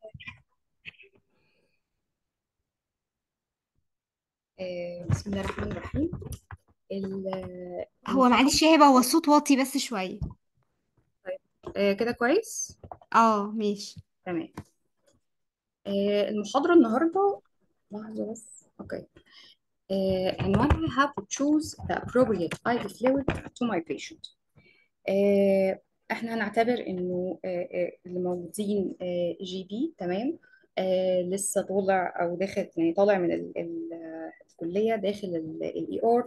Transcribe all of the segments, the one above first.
آه، بسم الله الرحمن الرحيم ال- هو المحاضرة معلش يا هبه هو الصوت واطي بس شويه آه، كده كويس اه ماشي تمام آه، المحاضرة النهاردة لحظة بس اوكي آه، عنوانها how to choose the appropriate IV fluid to my patient آه، احنا هنعتبر انه آه، آه، اللي موجودين جي بي تمام آه، لسه طالع او داخل يعني طالع من ال- ال- آه، الكلية داخل الاي ار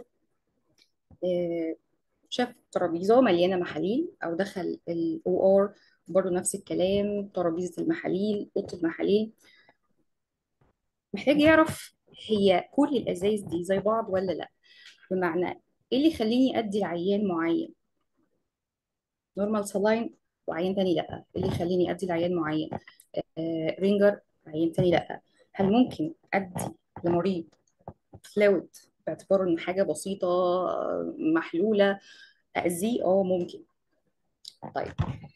شاف ترابيزة مليانة محاليل أو دخل ال OR برضه نفس الكلام ترابيزة المحاليل أوضة المحاليل محتاج يعرف هي كل الأزايز دي زي بعض ولا لأ بمعنى إيه اللي يخليني أدي لعيان معين نورمال سلاين وعيان تاني لأ إيه اللي يخليني أدي لعيان معين آه رينجر عيان تاني لأ هل ممكن أدي لمريض فلويد باعتباره إن حاجة بسيطة آه، محلولة أذيه اه ممكن طيب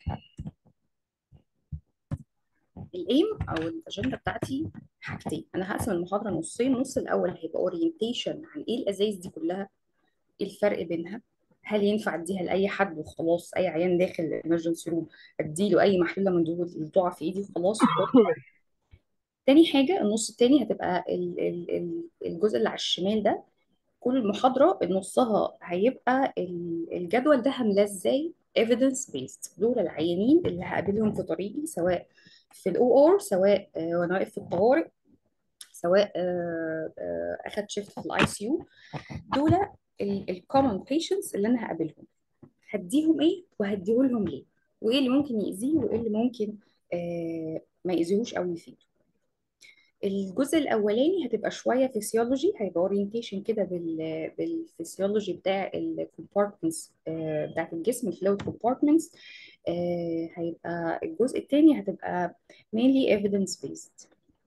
الايم او الاجنده بتاعتي حاجتين انا هقسم المحاضره نصين النص الاول هيبقى اورينتيشن عن ايه الازايز دي كلها ايه الفرق بينها هل ينفع اديها لاي حد وخلاص اي عيان داخل الامرجنسي روم اديله اي محلوله من دول اللي تقع في ايدي وخلاص تاني حاجه النص التاني هتبقى ال- ال- ال- الجزء اللي على الشمال ده كل محاضره نصها هيبقى ال- الجدول ده هملاه ازاي evidence based دول العيانين اللي هقابلهم في طريقي سواء في الاو ار سواء آه، وانا واقف في الطوارئ سواء آه، آه، اخد شيفت في الاي سي يو دول الكومن بيشنتس اللي انا هقابلهم هديهم ايه وهديه لهم ليه وايه اللي ممكن يأذيه وايه اللي ممكن آه، ما يأذيهوش او يفيده الجزء الاولاني هتبقى شويه فيسيولوجي هيبقى اورينتيشن كده بال بالفسيولوجي بتاع الكومبارتمنتس بتاعت الجسم الفلويد كومبارتمنتس هيبقى الجزء الثاني هتبقى mainly evidence based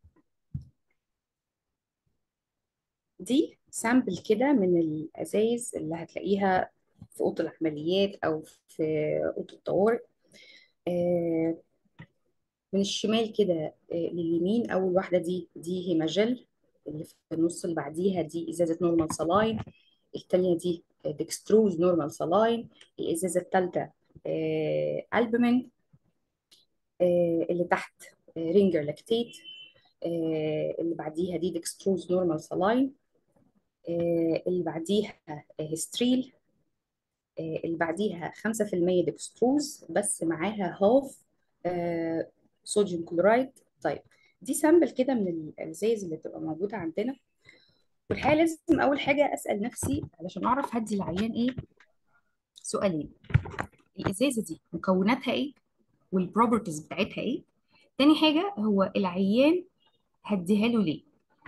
دي سامبل كده من الازايز اللي هتلاقيها في اوضه العمليات او في اوضه الطوارئ آه، من الشمال كده آه، لليمين اول واحده دي دي هيماجيل اللي في النص اللي بعديها دي ازازه نورمال سلاين التانية دي ديكستروز نورمال سلاين الازازه الثالثه البومين اللي تحت رينجر لاكتيت اللي بعديها دي ديكستروز نورمال سلاين اللي بعديها هيستريل اللي بعديها 5% ديكستروز بس معاها هاف صوديوم كلورايد طيب دي سامبل كده من الازايز اللي بتبقى موجوده عندنا والحقيقه لازم اول حاجه اسال نفسي علشان اعرف هدي العيان ايه سؤالين الازازه دي مكوناتها ايه والبروبرتيز بتاعتها ايه تاني حاجه هو العيان هديها له ليه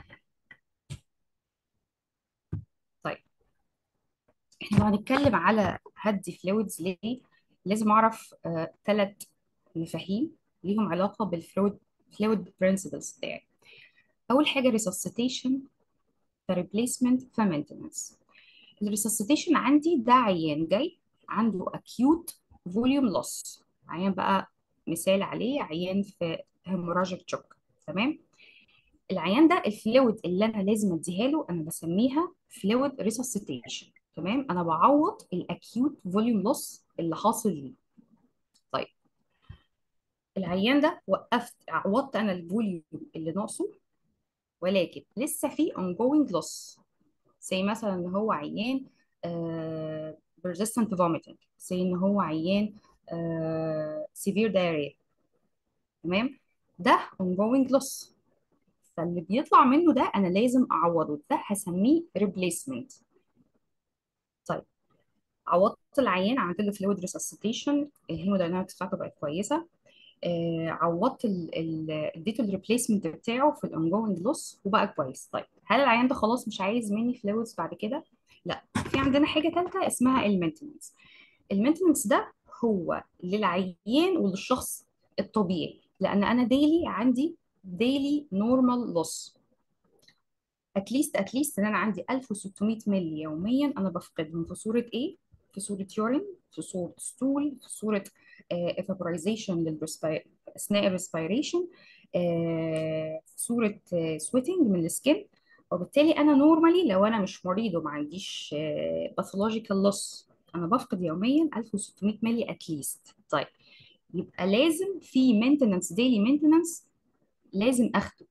طيب احنا لو هنتكلم على هدي فلويدز ليه لازم اعرف ثلاث مفاهيم ليهم علاقه بالفلويد فلويد برنسبلز بتاعي اول حاجه ريسوسيتيشن ريبليسمنت فمينتنس الريسوسيتيشن عندي ده عيان جاي عنده acute volume loss عيان بقى مثال عليه عيان في hemorrhagic shock تمام العيان ده الفلويد اللي انا لازم اديها له انا بسميها فلويد ريسوسيتيشن تمام انا بعوض الاكيوت فوليوم لوس اللي حاصل لي طيب العيان ده وقفت عوضت انا الفوليوم اللي ناقصه ولكن لسه في ongoing loss زي مثلا ان هو عيان آه persistent vomiting زي ان هو عيان آه severe diarrhea تمام ده ongoing loss فاللي بيطلع منه ده انا لازم اعوضه ده هسميه replacement طيب عوضت العيان عملت له فلويد ريسسيتيشن الهيموداينامكس بتاعته بقت كويسه آه عوضت ال- ال- اديته الريبليسمنت بتاعه في الاونجوينج لوس وبقى كويس طيب هل العيان ده خلاص مش عايز مني فلويدز بعد كده لا في عندنا حاجه ثالثه اسمها المينتنس المينتنس ده هو للعيان وللشخص الطبيعي لان انا ديلي عندي ديلي نورمال لوس اتليست اتليست ان انا عندي 1600 مللي يوميا انا بفقدهم في صوره ايه في صوره يورين في صوره ستول في صوره ايفابورايزيشن اثناء الريسبيريشن آه، في صوره سويتنج من السكين وبالتالي انا نورمالي لو انا مش مريض وما عنديش باثولوجيكال لوس انا بفقد يوميا 1600 ملي اتليست طيب يبقى لازم في مينتننس ديلي مينتننس لازم اخده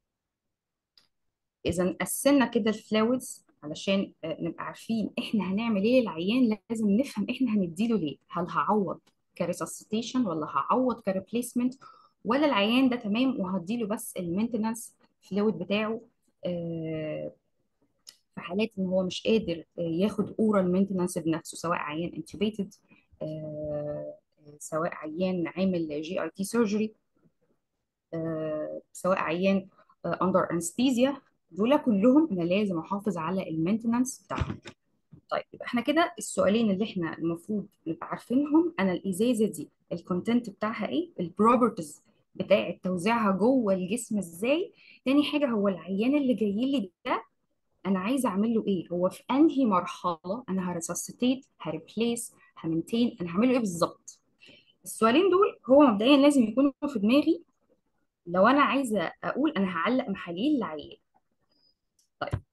اذا قسمنا كده الفلويدز علشان آه، نبقى عارفين احنا هنعمل ايه للعيان لازم نفهم احنا هنديله ليه هل هعوض كريسسيتيشن ولا هعوض كريبليسمنت ولا العيان ده تمام وهديله بس المينتننس فلويد بتاعه آه، في حالات ان هو مش قادر آه، ياخد اورال مينتننس بنفسه سواء عيان انتوبيتد سواء عيان عامل جي اي تي سيرجري سواء عيان اندر انستيزيا دول كلهم انا لازم احافظ على المينتننس بتاعهم طيب يبقى احنا كده السؤالين اللي احنا المفروض نبقى عارفينهم انا الازازه دي الكونتنت بتاعها ايه البروبرتيز بتاعه توزيعها جوه الجسم ازاي تاني حاجه هو العيان اللي جاي لي ده انا عايزه اعمل له ايه هو في انهي مرحله انا هريسسيتيت هريبليس همنتين انا هعمل له ايه بالظبط السؤالين دول هو مبدئيا لازم يكونوا في دماغي لو انا عايزه اقول انا هعلق محاليل لعيان طيب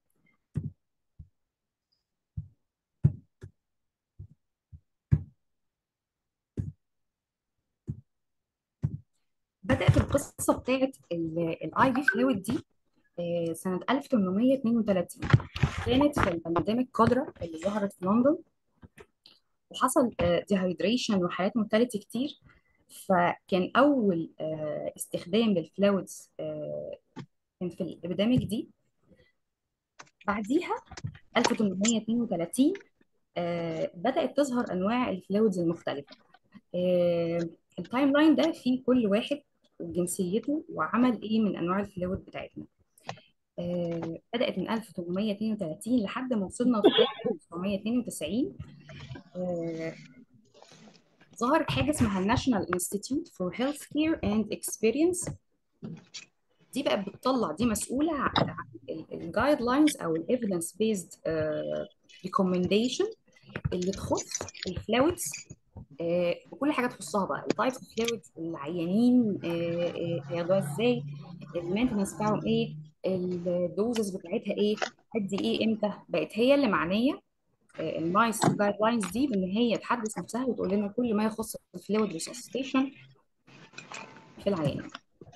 بدات القصه بتاعت الاي في فلويد دي آه، سنه 1832 كانت في البانديميك كودرا اللي ظهرت في لندن وحصل ديهايدريشن وحالات مورتاليتي كتير فكان اول آه، استخدام للفلويدز آه، كان في الابيديميك دي بعديها 1832 آه، بدأت تظهر أنواع الفلويدز المختلفة آه، التايم لاين ده فيه كل واحد وجنسيته وعمل إيه من أنواع الفلويد بتاعتنا آه، بدأت من 1832 لحد ما وصلنا لغاية 1992 آه، ظهرت حاجة اسمها National Institute for Healthcare and Experience دي بقى بتطلع دي مسؤولة عن الجايد لاينز أو الايفيدنس بيزد ريكومنديشن اللي تخص الفلويدز وكل حاجه تخصها بقى التايبس اوف فلويدز العيانين آه، آه، هياخدوها ازاي المينتنس بتاعهم ايه الدوزز بتاعتها ايه قد ايه امتى بقت هي اللي معنيه النايس جايد لاينز دي بان هي تحدث نفسها وتقول لنا كل ما يخص الفلويد ريسسيتيشن في العيان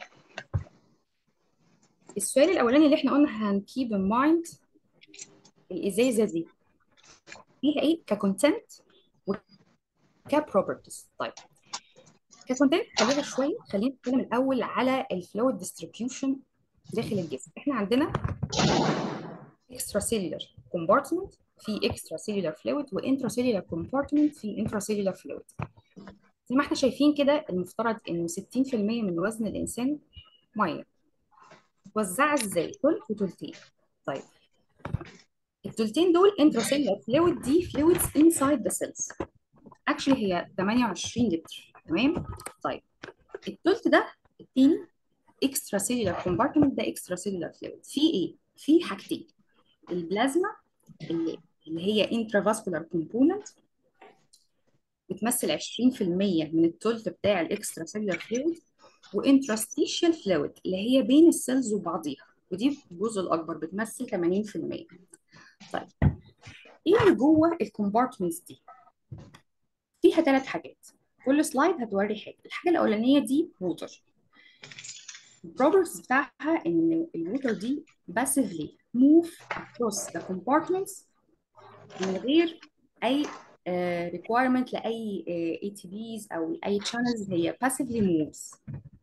السؤال الاولاني اللي احنا قلنا هنكيب ان مايند الازازه دي فيها ايه ككونتنت وكبروبرتيز طيب ككونتنت خلينا شويه خلينا نتكلم الاول على الفلويد ديستريبيوشن داخل الجسم احنا عندنا اكسترا سيلولار كومبارتمنت في اكسترا سيلولار فلويد وانترا سيلولار كومبارتمنت في انترا سيلولار فلويد زي ما احنا شايفين كده المفترض ان 60% من وزن الانسان ميه وزعها ازاي تلت وتلتين طيب التلتين دول انتراسيلولار فلويد دي فلويدز انسايد ذا سيلز اكشلي هي 28 لتر تمام طيب التلت ده التاني اكسترا سيلولار كومبارتمنت ده اكسترا سيلولار فلويد في ايه في حاجتين البلازما اللي اللي هي intravascular كومبوننت بتمثل 20% من التلت بتاع الاكسترا سيلولار فلويد وانترستيشال فلويد اللي هي بين السيلز وبعضيها ودي الجزء الاكبر بتمثل 80% طيب ايه اللي جوه الكومبارتمنتس دي فيها ثلاث حاجات كل سلايد هتوري حاجه الحاجه الاولانيه دي ووتر البروبرتيز بتاعها ان الووتر دي passively move across the compartments من غير اي آه، requirement لاي آه، ATPs او اي channels هي passively moves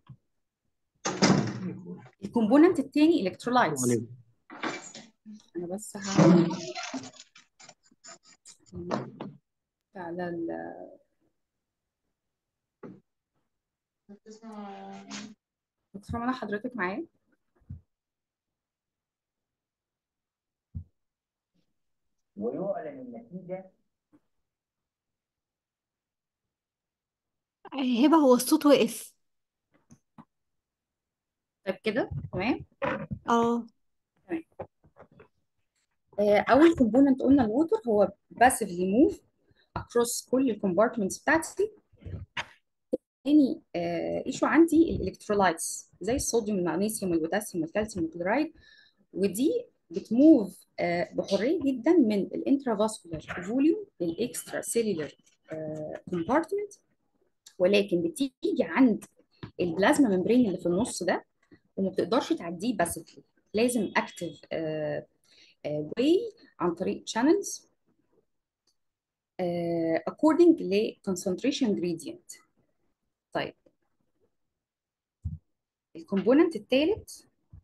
الكومبوننت الثاني electrolytes انا بس هعمل على ال دكتورة منى حضرتك معايا ويعلن النتيجة هبة هو الصوت وقف طيب كده تمام اه تمام آه، اول كومبوننت قلنا الووتر هو passively move across كل الكومبارتمنتس بتاعتي تاني ايشو عندي الالكترولايتس زي الصوديوم المغنيسيوم والبوتاسيوم والكالسيوم والكلورايد ودي بتموف آه، بحريه جدا من الانترافاسكولار فوليوم للاكسترا سيلولر كومبارتمنت ولكن بتيجي عند البلازما ممبرين اللي في النص ده وما بتقدرش تعديه باسفلي لازم اكتف واي عن طريق channels uh, according ل concentration gradient طيب الكومبوننت الثالث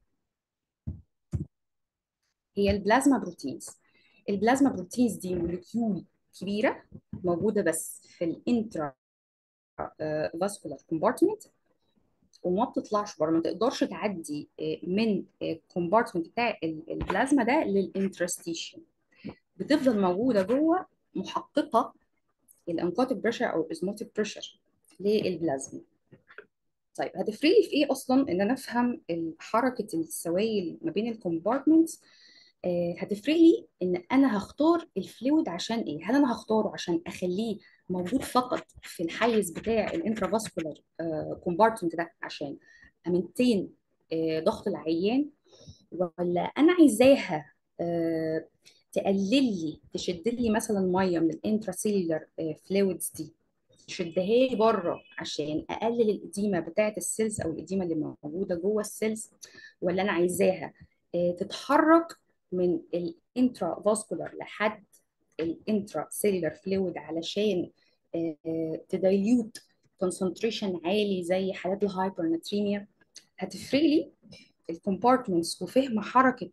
هي البلازما بروتينز البلازما بروتينز دي مولكيول كبيره موجوده بس في الانترا فاسكولار كومبارتمنت وما بتطلعش بره ما تقدرش تعدي آه، من الكومبارتمنت بتاع ال- البلازما ده للانترستيشن بتفضل موجوده جوه محققه الانكوتيك بريشر او الازموتيك بريشر للبلازما طيب هتفرق لي في ايه اصلا ان انا افهم حركه السوائل ما بين الكومبارتمنتس آه، هتفرق لي ان انا هختار الفلويد عشان ايه هل انا هختاره عشان اخليه موجود فقط في الحيز بتاع الانترافاسكولار كومبارتمنت ده عشان امنتين آه، ضغط العيان ولا انا عايزاها آه، تقلل لي تشد لي مثلا ميه من الانتراسيلولار فلويدز دي تشدها لي بره عشان اقلل الاديمه بتاعه السيلز او الاديمه اللي موجوده جوه السيلز ولا انا عايزاها آه، تتحرك من الانترا فاسكولار لحد الانترا سيلولار فلويد علشان تدايليوت كونسنتريشن عالي زي حالات الهايبرناتريميا هتفرق لي الكومبارتمنتس وفهم حركه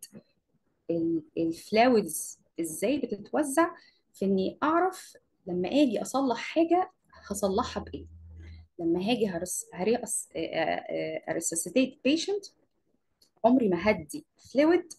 الفلاويدز ازاي بتتوزع في اني اعرف لما اجي اصلح حاجه هصلحها بايه لما هاجي هرس هريقص اريسسيتيت بيشنت عمري ما هدي فلويد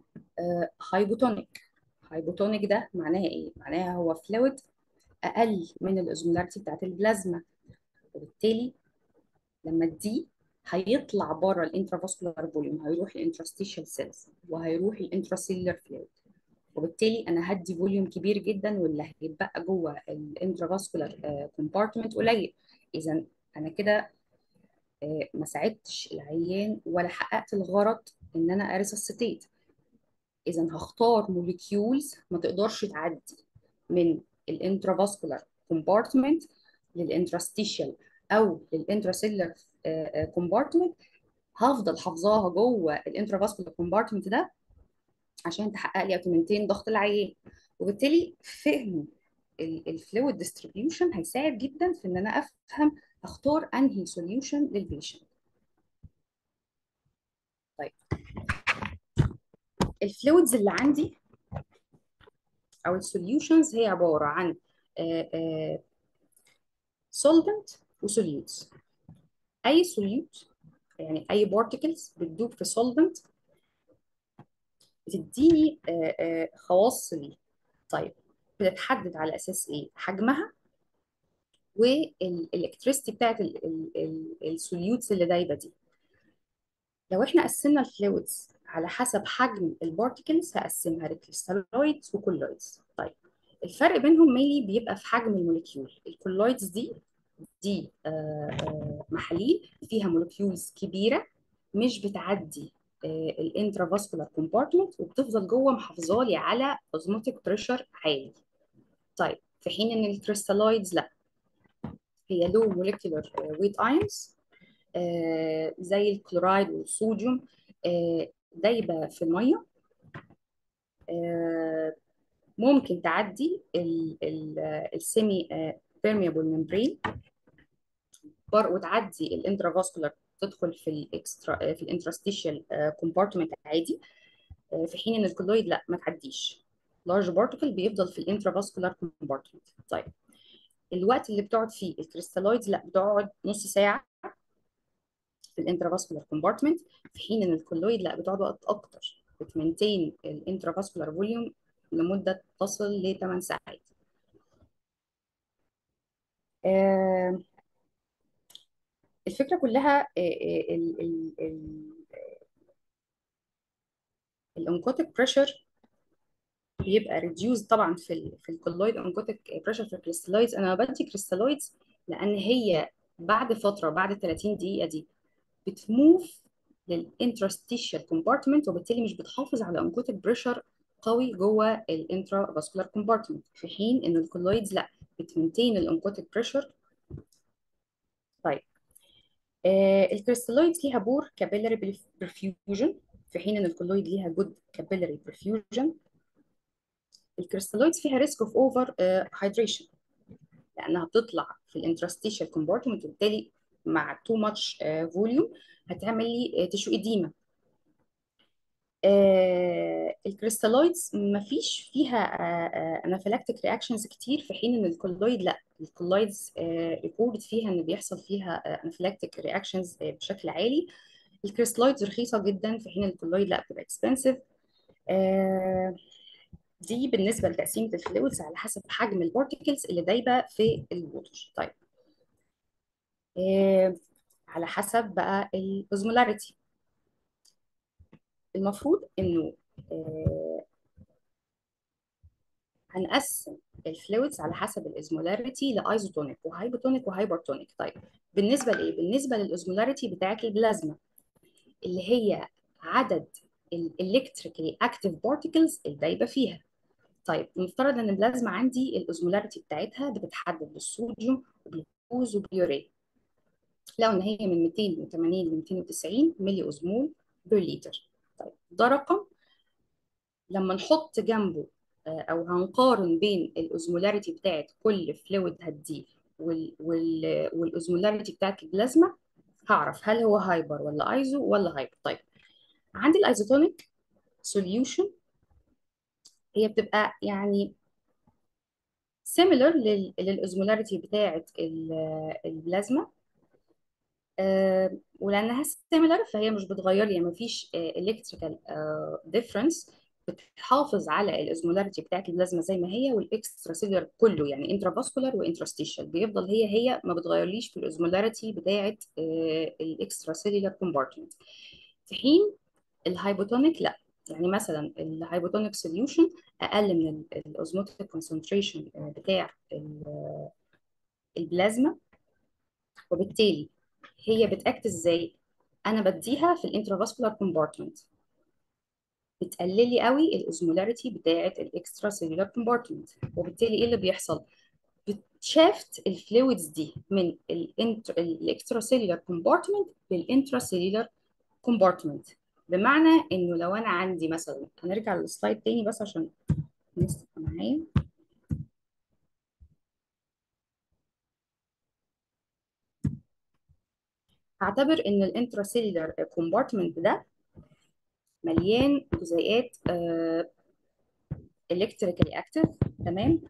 هايبوتونيك هايبوتونيك ده معناها ايه معناها هو فلويد اقل من الاوزمولاريتي بتاعت البلازما وبالتالي لما اديه هيطلع بره الانترافاسكولار فوليوم هيروح الانترستيشال سيلز وهيروح الانتراسيلولار فلويد وبالتالي انا هدي فوليوم كبير جدا واللي هيتبقى جوه الانترافاسكولار كومبارتمنت قليل اذا انا كده آه، ما ساعدتش العيان ولا حققت الغرض ان انا اريسسيتيت اذا هختار موليكيولز ما تقدرش تعدي من الانترافاسكولار كومبارتمنت للانترستيشال او للانتراسيلولار كومبارتمنت هفضل حافظاها جوه الانترافاسكولار كومبارتمنت ده عشان تحقق لي اوتومنتين ضغط العيان وبالتالي فهم الفلويد ديستريبيوشن هيساعد جدا في ان انا افهم اختار انهي سوليوشن للبيشنت طيب الفلويدز اللي عندي او السوليوشنز هي عباره عن سولفنت وسوليوتس اي سوليوت يعني اي بارتكلز بتدوب في سولفنت بتديني آه، آه، خواص ليه طيب بتتحدد على اساس ايه حجمها والالكتريستي بتاعت السوليوتس اللي دايبه دي لو احنا قسمنا الفلويدز على حسب حجم البارتكلز هقسمها لكريستالويدز وكولويدز طيب الفرق بينهم ميلي بيبقى في حجم الموليكيول الكولويدز دي دي آه، آه، محاليل فيها موليكيولز كبيره مش بتعدي الانترافاسكولار كومبارتمنت وبتفضل جوه محافظه لي على اوزموتيك بريشر عالي طيب في حين ان الكريستالويدز لا هي لو موليكيولر ويت ايونز زي الكلورايد والصوديوم آه، دايبه في الميه آه، ممكن تعدي السيمي بيرميبل ممبرين وتعدي الانترافاسكولار تدخل في الاكسترا في الانترستيشال كومبارتمنت عادي آه، في حين ان الكولويد لا ما تعديش لارج بارتكل بيفضل في الانترافاسكولار كومبارتمنت طيب الوقت اللي بتقعد فيه الكريستالويدز لا بتقعد نص ساعه في الانترافاسكولار كومبارتمنت في حين ان الكولويد لا بتقعد وقت اكتر بتمنتين الانترافاسكولار فوليوم لمده تصل ل 8 ساعات آه، الفكره كلها الانكوتيك بريشر بيبقى ريديوز طبعا في ال في الكولويد انكوتيك بريشر في الكريستالويدز انا بدي كريستالويدز لان هي بعد فتره بعد ال 30 دقيقه دي بتموف للانترستيشال كومبارتمنت وبالتالي مش بتحافظ على انكوتيك بريشر قوي جوه الانترا فاسكولار كومبارتمنت في حين ان الكولويدز لا بتمنتين الانكوتيك بريشر طيب آه الكريستالويدز ليها بور كابيلاري برفيوجن في حين ان الكولويد ليها جود كابيلاري برفيوجن الكريستالويدز فيها ريسك اوف اوفر هايدريشن لانها بتطلع في الانترستيشال كومبارتمنت وبالتالي مع تو ماتش فوليوم هتعمل لي تشو اديمه آه الكريستالويدز ما فيش فيها انافيلاكتيك رياكشنز كتير في حين ان الكولويد لا الكولويدز ريكورد فيها ان بيحصل فيها انافيلاكتيك رياكشنز بشكل عالي الكريستالويدز رخيصه جدا في حين الكولويد لا بتبقى اكسبنسيف آه دي بالنسبه لتقسيمه الفلويدز على حسب حجم البارتيكلز اللي دايبه في الووتر طيب آه على حسب بقى الاوزمولاريتي المفروض انه آه هنقسم الفلويدز على حسب الاوزمولاريتي لايزوتونيك وهايبوتونيك وهايبرتونيك طيب بالنسبه لايه بالنسبه للاوزمولاريتي بتاعه البلازما اللي هي عدد الالكتريكالي اكتيف بارتيكلز الدايبه فيها طيب نفترض ان البلازما عندي الاوزمولاريتي بتاعتها بتتحدد بالصوديوم وبالجلوكوز وباليوريا لو ان هي من 280 ل 290 ملي اوزمول بير لتر طيب ده رقم لما نحط جنبه او هنقارن بين الاوزمولاريتي بتاعت كل فلويد هديه وال وال والاوزمولاريتي بتاعت البلازما هعرف هل هو هايبر ولا ايزو ولا هايبر طيب عندي الايزوتونيك سوليوشن هي بتبقى يعني similar للاوزمولاريتي بتاعت البلازما أه ولانها similar فهي مش بتغير لي ما فيش electrical difference بتحافظ على الاوزمولاريتي بتاعت البلازما زي ما هي والاكسترا سيلولر كله يعني انترافاسكولار وانترستيشال بيفضل هي هي ما بتغيرليش في الاوزمولاريتي بتاعت الاكسترا سيلولر كومبارتمنت في حين الهايبوتونيك لا يعني مثلا الهايبوتونيك سوليوشن اقل من الاوزموتيك كونسنتريشن بتاع البلازما وبالتالي هي بتاكت ازاي انا بديها في الانترافاسكولار كومبارتمنت بتقلل لي قوي الاوزمولاريتي بتاعه الاكسترا سيلولار كومبارتمنت وبالتالي ايه اللي بيحصل بتشافت الفلويدز دي من الاكسترا سيلولار كومبارتمنت للانترا سيلولار كومبارتمنت بمعنى انه لو انا عندي مثلا هنرجع للسلايد تاني بس عشان الناس تبقى معايا هعتبر ان الانترا سيلولار كومبارتمنت ده مليان جزيئات الكتريكالي اكتيف تمام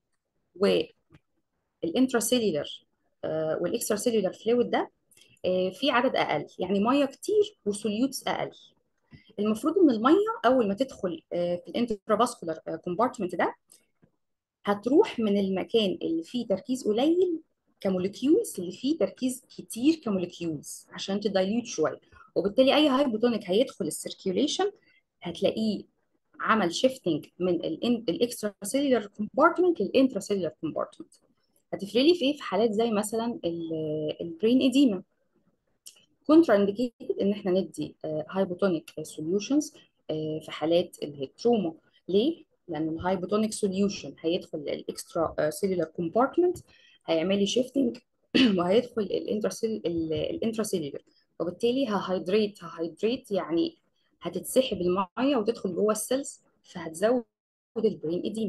والانتراسيلولر والاكسترا سيلولر فلويد ده uh, في عدد اقل يعني ميه كتير وسوليوتس اقل المفروض ان الميه اول ما تدخل uh, في الانترافاسكولار كومبارتمنت ده هتروح من المكان اللي فيه تركيز قليل كموليكيولز اللي فيه تركيز كتير كموليكيولز عشان تدايليوت شويه وبالتالي اي هايبوتونيك هيدخل السيركيوليشن هتلاقيه عمل شيفتنج من الاكسترا سيلولار كومبارتمنت للانترا سيلولار كومبارتمنت هتفرق لي في ايه في حالات زي مثلا البرين اديما كونترا انديكيتد ان احنا ندي هايبوتونيك سوليوشنز في حالات الهيتروما ليه لان الهايبوتونيك سوليوشن هيدخل الاكسترا سيلولار كومبارتمنت هيعمل لي شيفتنج وهيدخل الانترا سيلولار وبالتالي ههيدريت ههيدريت يعني هتتسحب الميه وتدخل جوه السيلز فهتزود البرين اديما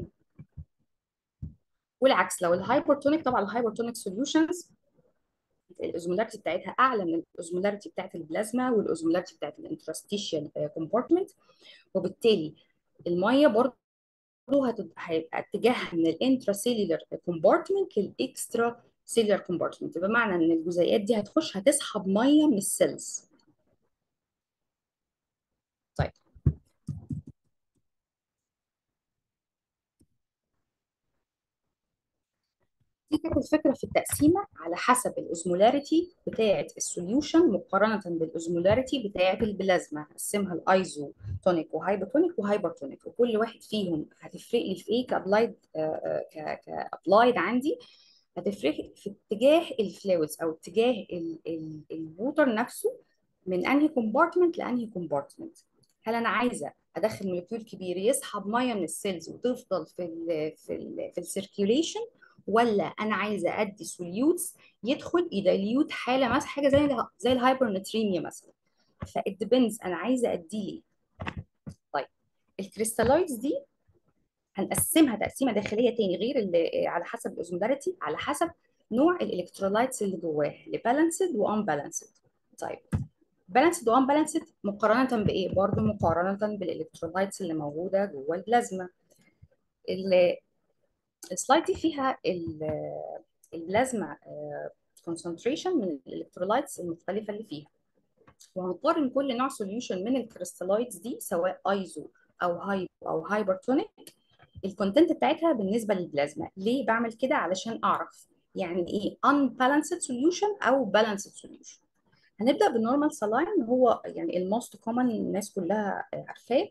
والعكس لو الهايبرتونيك طبعا الهايبرتونيك سوليوشنز الاوزمولاريتي بتاعتها اعلى من الاوزمولاريتي بتاعت البلازما والاوزمولاريتي بتاعت الانترستيشال كومبارتمنت وبالتالي الميه برضه هيبقى اتجاهها من الانترا سيلولر كومبارتمنت للاكسترا سيلولر كومبارتمنت بمعنى ان الجزيئات دي هتخش هتسحب ميه من السيلز طيب دي كانت الفكره في التقسيمه على حسب الاوزمولاريتي بتاعه السوليوشن مقارنه بالاوزمولاريتي بتاعه البلازما هقسمها الايزو تونيك وهايبوتونيك وهايبرتونيك وكل واحد فيهم هتفرق لي في ايه كابلايد كابلايد عندي هتفرق في اتجاه الفلويدز او اتجاه ال- ال- الووتر نفسه من انهي كومبارتمنت لانهي كومبارتمنت هل انا عايزه ادخل مولكيول كبير يسحب ميه من السيلز وتفضل في ال في ال في السيركيوليشن ولا انا عايزه ادي سوليوتس يدخل يديليوت حاله مثلا حاجه زي ال زي الهايبرنتريميا مثلا فات ديبندز انا عايزه ادي ليه طيب الكريستالويدز دي هنقسمها تقسيمه داخليه تاني غير اللي على حسب الاوزمولاريتي على حسب نوع الالكترولايتس اللي جواه لبالانسد وان بالانسد طيب بالانسد وان بالانسد مقارنه بايه برضو مقارنه بالالكترولايتس اللي موجوده جوه البلازما ال- السلايد دي فيها ال- البلازما كونسنتريشن من الالكترولايتس المختلفه اللي فيها وهنقارن كل نوع سوليوشن من الكريستالويدز دي سواء ايزو او هايبو او هايبرتونيك الكونتنت بتاعتها بالنسبه للبلازما ليه بعمل كده علشان اعرف يعني ايه unbalanced solution او balanced solution هنبدا بالنورمال سلاين هو يعني الموست كومن الناس كلها عارفاه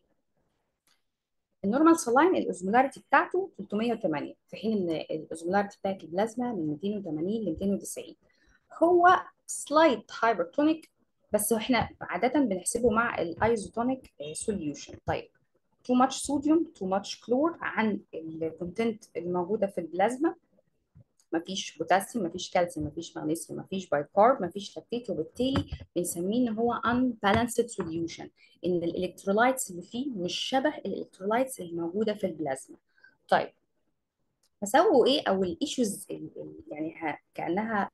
النورمال سلاين الاوزمولاريتي بتاعته 308 في حين ان الاوزمولاريتي بتاعت البلازما من 280 ل 290 هو سلايت هايبرتونيك بس احنا عاده بنحسبه مع الايزوتونيك سوليوشن طيب too much sodium too much chlor عن الكونتنت الموجوده في البلازما مفيش بوتاسيوم مفيش كالسيوم مفيش مغنيسيوم مفيش بايكارب مفيش لاكتيت وبالتالي بنسميه ان هو unbalanced solution ان الالكترولايتس اللي فيه مش شبه الالكترولايتس اللي موجوده في البلازما طيب فسووا ايه او الايشوز يعني ها- كانها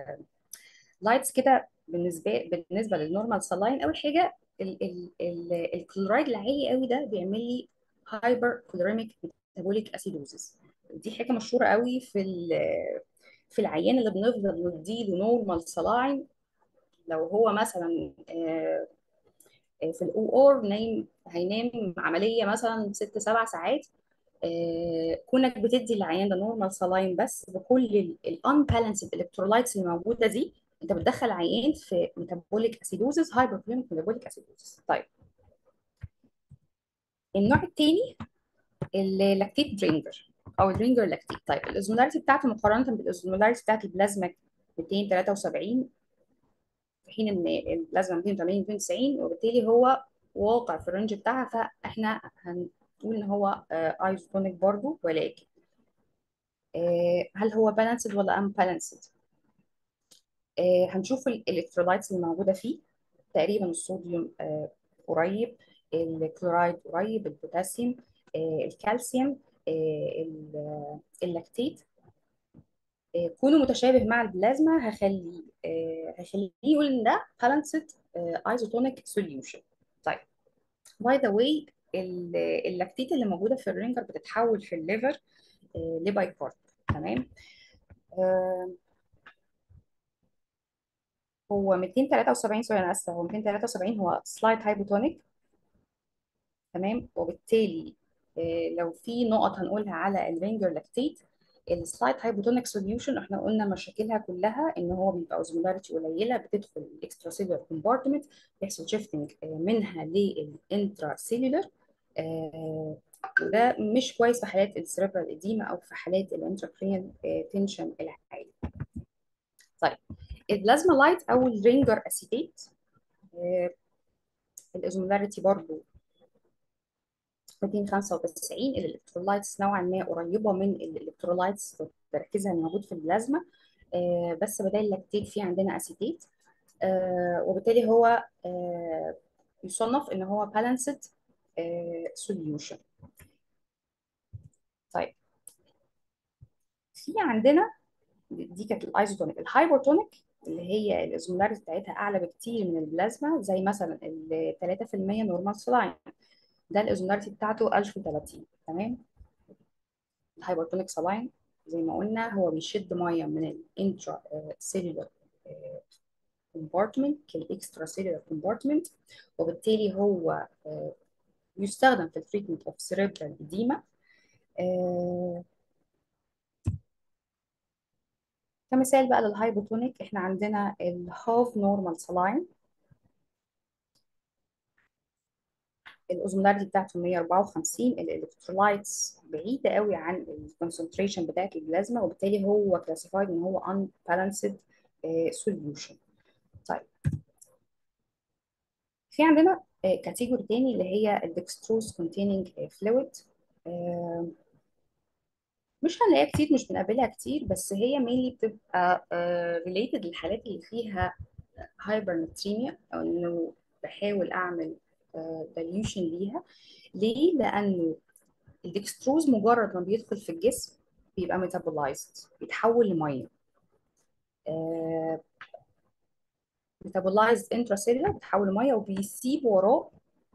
لايتس كده بالنسبه بالنسبه للنورمال سلاين اول حاجه ال ال ال الكلورايد العالي قوي ده بيعمل لي هايبر كلوريميك ميتابوليك اسيدوزس دي حاجه مشهوره قوي في ال- في العيان اللي بنفضل نديله نورمال سلاين لو هو مثلا آه، آه، في الاو ار نايم هينام عمليه مثلا ست سبع ساعات آه، كونك بتدي العيان ده نورمال سلاين بس بكل الانبالانسد الكترولايتس اللي موجوده دي انت بتدخل عيان في ميتابوليك اسيدوزس هايبركليميك ميتابوليك اسيدوزس طيب النوع الثاني اللاكتيت درينجر او الدرينجر لاكتيت طيب الاوزمولاريتي بتاعته مقارنه بالاوزمولاريتي بتاعت البلازما 273 في حين ان البلازما 280 290 وبالتالي هو واقع في الرينج بتاعها فاحنا هنقول ان هو ايزوتونيك برضو ولكن آه، هل هو بالانسد ولا ان بالانسد هنشوف الالكترولايتس اللي موجوده فيه تقريبا الصوديوم آه، قريب الكلورايد قريب البوتاسيوم آه، الكالسيوم آه، ال- اللاكتيت آه، كونه متشابه مع البلازما هخليه آه، هخليه يقول ان ده balanced ايزوتونيك سوليوشن طيب باي ذا واي اللاكتيت اللي موجوده في الرينجر بتتحول في الليفر آه، لبايكارب تمام آه، هو 273 سوري انا اسفه هو 273 هو سلايد هايبوتونيك تمام وبالتالي آه، لو في نقط هنقولها على الرينجر لاكتيت السلايد هايبوتونيك سوليوشن احنا قلنا مشاكلها كلها ان هو بيبقى اوزمولاريتي قليله بتدخل الاكسترا سيلولر كومبارتمنت بيحصل شيفتنج منها للانترا سيلولر وده مش كويس في حالات السيربرال اديما او في حالات الانتراكرينال تنشن العالي طيب البلازما لايت او الرينجر اسيتيت الاوزمولاريتي برضو 295 الالكترولايتس نوعا ما قريبه من الالكترولايتس تركيزها الموجود في البلازما آه، بس بدل اللاكتيت في عندنا اسيتيت آه، وبالتالي هو آه، يصنف ان هو بالانسد سوليوشن طيب في عندنا دي كانت الايزوتونيك الهايبرتونيك اللي هي الاوزمولاريتي بتاعتها اعلى بكتير من البلازما زي مثلا ال 3% نورمال سلاين ده الاوزمولاريتي بتاعته 1030 تمام الهايبرتونيك سلاين زي ما قلنا هو بيشد ميه من الانترا سيلولر كومبارتمنت للاكسترا سيلولر كومبارتمنت وبالتالي هو آه، يستخدم في التريتمنت اوف سيريبرال اديما كمثال بقى للهايبوتونيك احنا عندنا الهاف نورمال سلاين الاوزمولاريتي بتاعته 154 الالكترولايتس بعيده قوي عن الكونسنتريشن بتاعت البلازما وبالتالي هو كلاسيفايد ان هو unbalanced سوليوشن طيب في عندنا كاتيجوري تاني اللي هي الدكستروز containing fluid آه، مش هنلاقيها كتير مش بنقابلها كتير بس هي mainly بتبقى ريليتد للحالات اللي فيها هايبرناتريميا او انه بحاول اعمل دايليوشن ليها ليه؟ لانه الدكستروز مجرد ما بيدخل في الجسم بيبقى ميتابولايزد بيتحول لميه ميتابولايزد انتراسيلولار بيتحول لميه وبيسيب وراه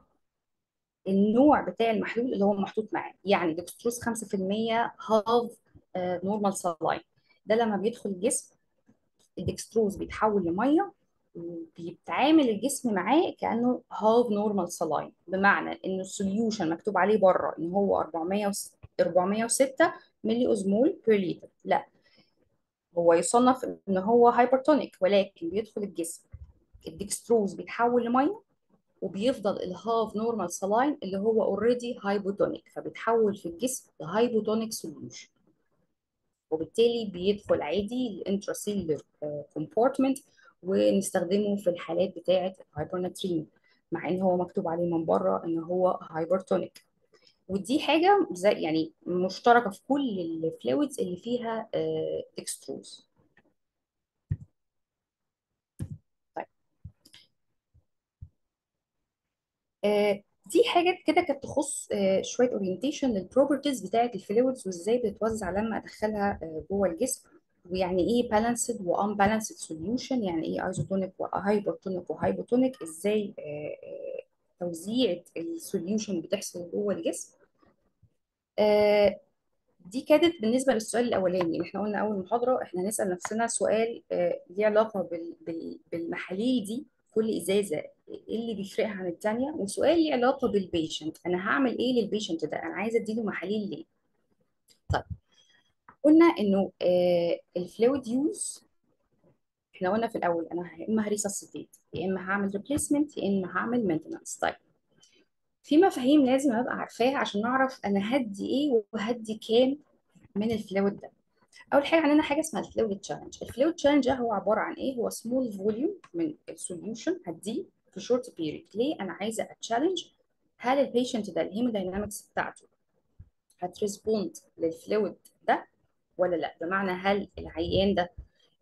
النوع بتاع المحلول اللي هو محطوط معاه يعني دكستروز 5% هاف نورمال سلاين ده لما بيدخل الجسم الدكستروز بيتحول لميه وبيتعامل الجسم معاه كانه هاف نورمال سلاين بمعنى ان السوليوشن مكتوب عليه بره ان هو 400 406 ملي اوزمول بير لتر لا هو يصنف ان هو هايبرتونيك ولكن بيدخل الجسم الدكستروز بيتحول لميه وبيفضل الهاف نورمال سلاين اللي هو اوريدي هايبوتونيك فبيتحول في الجسم لهايبوتونيك سوليوشن وبالتالي بيدخل عادي الانتراسيلولر كومبارتمنت ونستخدمه في الحالات بتاعه الهايبرناتريميا مع ان هو مكتوب عليه من بره ان هو هايبرتونيك ودي حاجه زي يعني مشتركه في كل الفلويدز اللي فيها ديكستروز طيب آه، دي حاجات كده كانت تخص آه، شويه اورينتيشن للبروبرتيز بتاعه الفلويدز وازاي بتتوزع لما ادخلها آه، جوه الجسم ويعني ايه بالانسد وان بالانسد سوليوشن يعني ايه ايزوتونيك وهايبرتونيك وهايبوتونيك ازاي توزيع السوليوشن بتحصل جوه الجسم دي كانت بالنسبه للسؤال الاولاني اللي احنا قلنا اول محاضره احنا نسال نفسنا سؤال ليه علاقه بال بال بالمحاليل دي كل ازازه ايه اللي بيفرقها عن الثانيه وسؤال ليه علاقه بالبيشنت انا هعمل ايه للبيشنت ده انا عايزه اديله محاليل ليه طيب قلنا انه آه الفلويد يوز احنا قلنا في الاول انا يا اما هريسسيتيت يا اما هعمل ريبليسمنت يا اما هعمل مينتنانس طيب في مفاهيم لازم ابقى عارفاها عشان اعرف انا هدي ايه وهدي كام من الفلويد ده اول حاجه عندنا حاجه اسمها الفلويد تشالنج الفلويد تشالنج ده هو عباره عن ايه هو سمول فوليوم من السوليوشن هديه في شورت بيريد ليه انا عايزه اتشالنج هل البيشنت ده الهيموداينامكس بتاعته هتريسبوند للفلويد ده ولا لا بمعنى هل العيان ده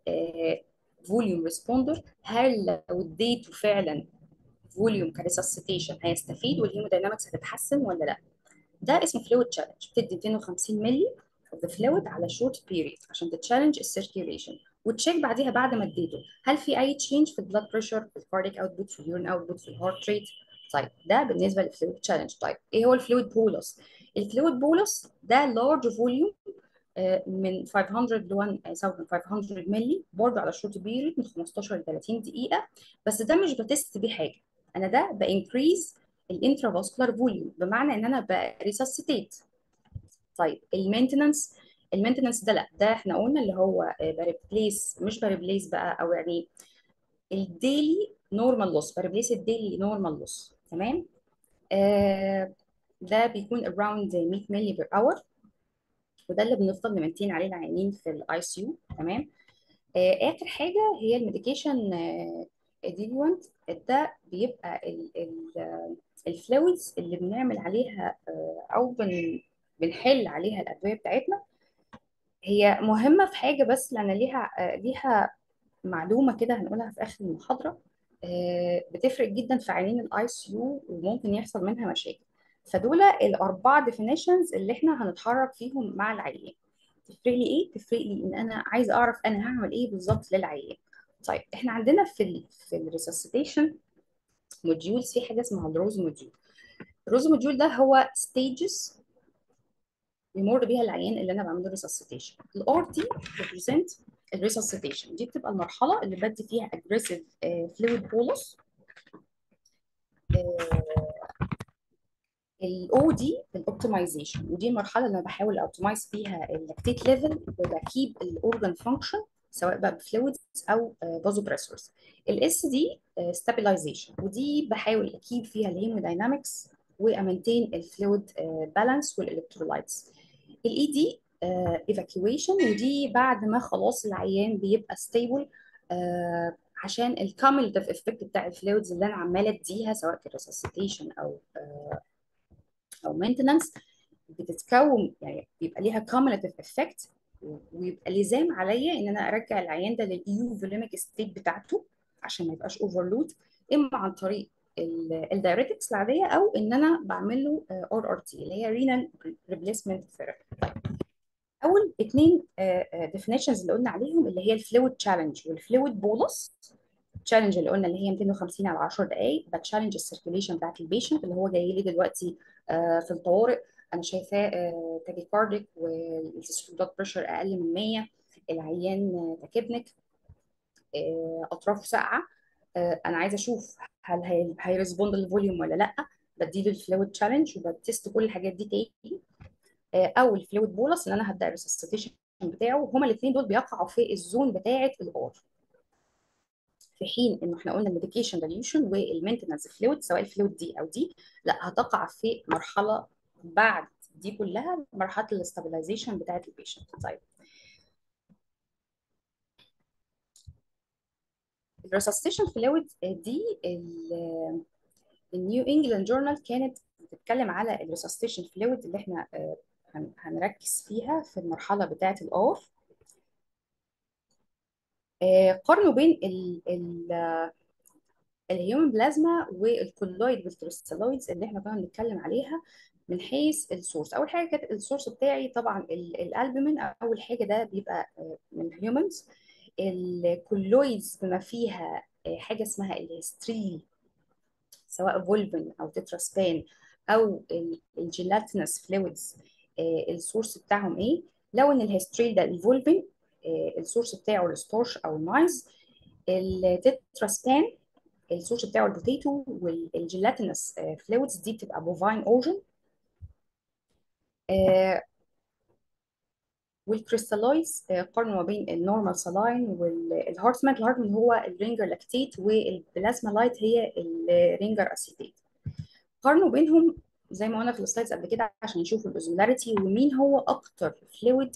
فوليوم ريسبوندر هل لو اديته فعلا فوليوم كريسسيتيشن هيستفيد والهيموداينامكس هتتحسن ولا لا ده اسمه فلويد تشالنج بتدي 250 مللي of the fluid على short period عشان تتشالنج السيركيوليشن وتشيك بعديها بعد ما اديته هل في اي تشينج في البلاد بريشر في الكارديك اوتبوت في اليورين اوتبوت في الهارت ريت طيب ده بالنسبه للفلويد تشالنج طيب ايه هو الفلويد بولس الفلويد بولس ده لارج فوليوم من 500 ل 1500 مللي برضه على شورت بيريد من 15 ل 30 دقيقه بس ده مش بتست بيه حاجه انا ده بانكريز الانترافاسكولار فوليوم بمعنى ان انا بريسسيتيت طيب المينتننس المينتننس ده لا ده احنا قلنا اللي هو بريبليس مش بريبليس بقى او يعني الديلي نورمال لوس بريبليس الديلي نورمال لوس تمام آه ده بيكون around 100 مللي بير اور وده اللي بنفضل نمنتين عليه العيانين في الاي سي يو تمام آه اخر حاجه هي الميديكيشن اديلوانت ده بيبقى الفلويدز اللي بنعمل عليها آه او بن بنحل عليها الادويه بتاعتنا هي مهمه في حاجه بس لان ليها ليها معلومه كده هنقولها في اخر المحاضره بتفرق جدا في عيانين الاي سي يو وممكن يحصل منها مشاكل فدول الاربعه ديفينيشنز اللي احنا هنتحرك فيهم مع العيان تفرق لي ايه تفرق لي ان انا عايزه اعرف انا هعمل ايه بالظبط للعيان طيب احنا عندنا في ال في الريسسيتيشن موديولز في حاجه اسمها الروز موديول الروز موديول ده هو ستيجز بيمر بيها العيان اللي انا بعمل له ريسسيتيشن الار تي ريبريزنت الريسسيتيشن دي بتبقى المرحله اللي بدي فيها اجريسيف فلويد بولس الاو دي الاوبتمايزيشن ودي المرحله اللي انا بحاول اوبتمايز فيها اللاكتيت ليفل وبكيب الاورجان فانكشن سواء بقى بفلويدز او فازو بريسورز الاس دي ستابلايزيشن ودي بحاول اكيب فيها الهيموداينامكس وامنتين الفلويد بالانس والالكترولايتس الاي دي ايفاكيويشن ودي بعد ما خلاص العيان بيبقى ستيبل عشان الكاميلتيف افكت بتاع الفلويدز اللي انا عماله اديها سواء كان ريسسيتيشن او آه، او مينتنانس بتتكون يعني بيبقى ليها كوميلاتيف افكت ويبقى لزام عليا ان انا ارجع العيان ده للايو فوليميك ستيت بتاعته عشان ما يبقاش اوفرلود اما عن طريق الدايريتكس العاديه او ان انا بعمل له ار ار تي اللي هي رينال ريبليسمنت ثيرابي اول اثنين ديفينيشنز اللي قلنا عليهم اللي هي الفلويد تشالنج والفلويد بولس تشالنج اللي قلنا اللي هي 250 على 10 دقائق بتشالنج السيركيليشن بتاعت البيشنت اللي هو جاي لي دلوقتي آه، في الطوارئ انا شايفاه تاكيكارديك والبلاد بريشر اقل من 100 العيان تاكيبنك آه، اطرافه ساقعه آه، انا عايزه اشوف هل هي هيرسبوند للفوليوم ولا لا بديله الفلويد تشالنج وبتست كل الحاجات دي تاني آه، او الفلويد بولس اللي انا هبدا الريسستيشن بتاعه هما الاثنين دول بيقعوا في الزون بتاعه الار في حين انه احنا قلنا الميديكيشن دايليوشن والمينتنس فلويد سواء الفلويد دي او دي لا هتقع في مرحله بعد دي كلها مرحله الاستابلايزيشن بتاعه البيشنت طيب الريسستيشن فلويد دي النيو انجلاند جورنال كانت بتتكلم على الريسستيشن فلويد اللي احنا آه، هن- هنركز فيها في المرحله بتاعه الار قارنوا بين ال ال الهيومن بلازما والكولويد والكريستالويدز اللي احنا كنا بنتكلم عليها من حيث السورس اول حاجه كانت السورس بتاعي طبعا ال- الالبومين اول حاجه ده بيبقى آه، من الهيومنز الكولويدز بما فيها آه، حاجه اسمها الهستريل سواء فولفين او تتراسبان او الجيلاتينس فلويدز السورس بتاعهم ايه لو ان الهستريل ده الفولفين آه، السورس بتاعه الستارش او المايز التتراسبان السورس بتاعه البوتيتو والجيلاتينس فلويدز دي بتبقى بوفاين اورجن والكريستالويدز قارنوا ما بين النورمال سلاين والهارتمان الهارتمان هو الرينجر لاكتيت والبلازما لايت هي الرينجر اسيتيت قارنوا بينهم زي ما قلنا في السلايدز قبل كده عشان يشوفوا الاوزمولاريتي ومين هو اكتر فلويد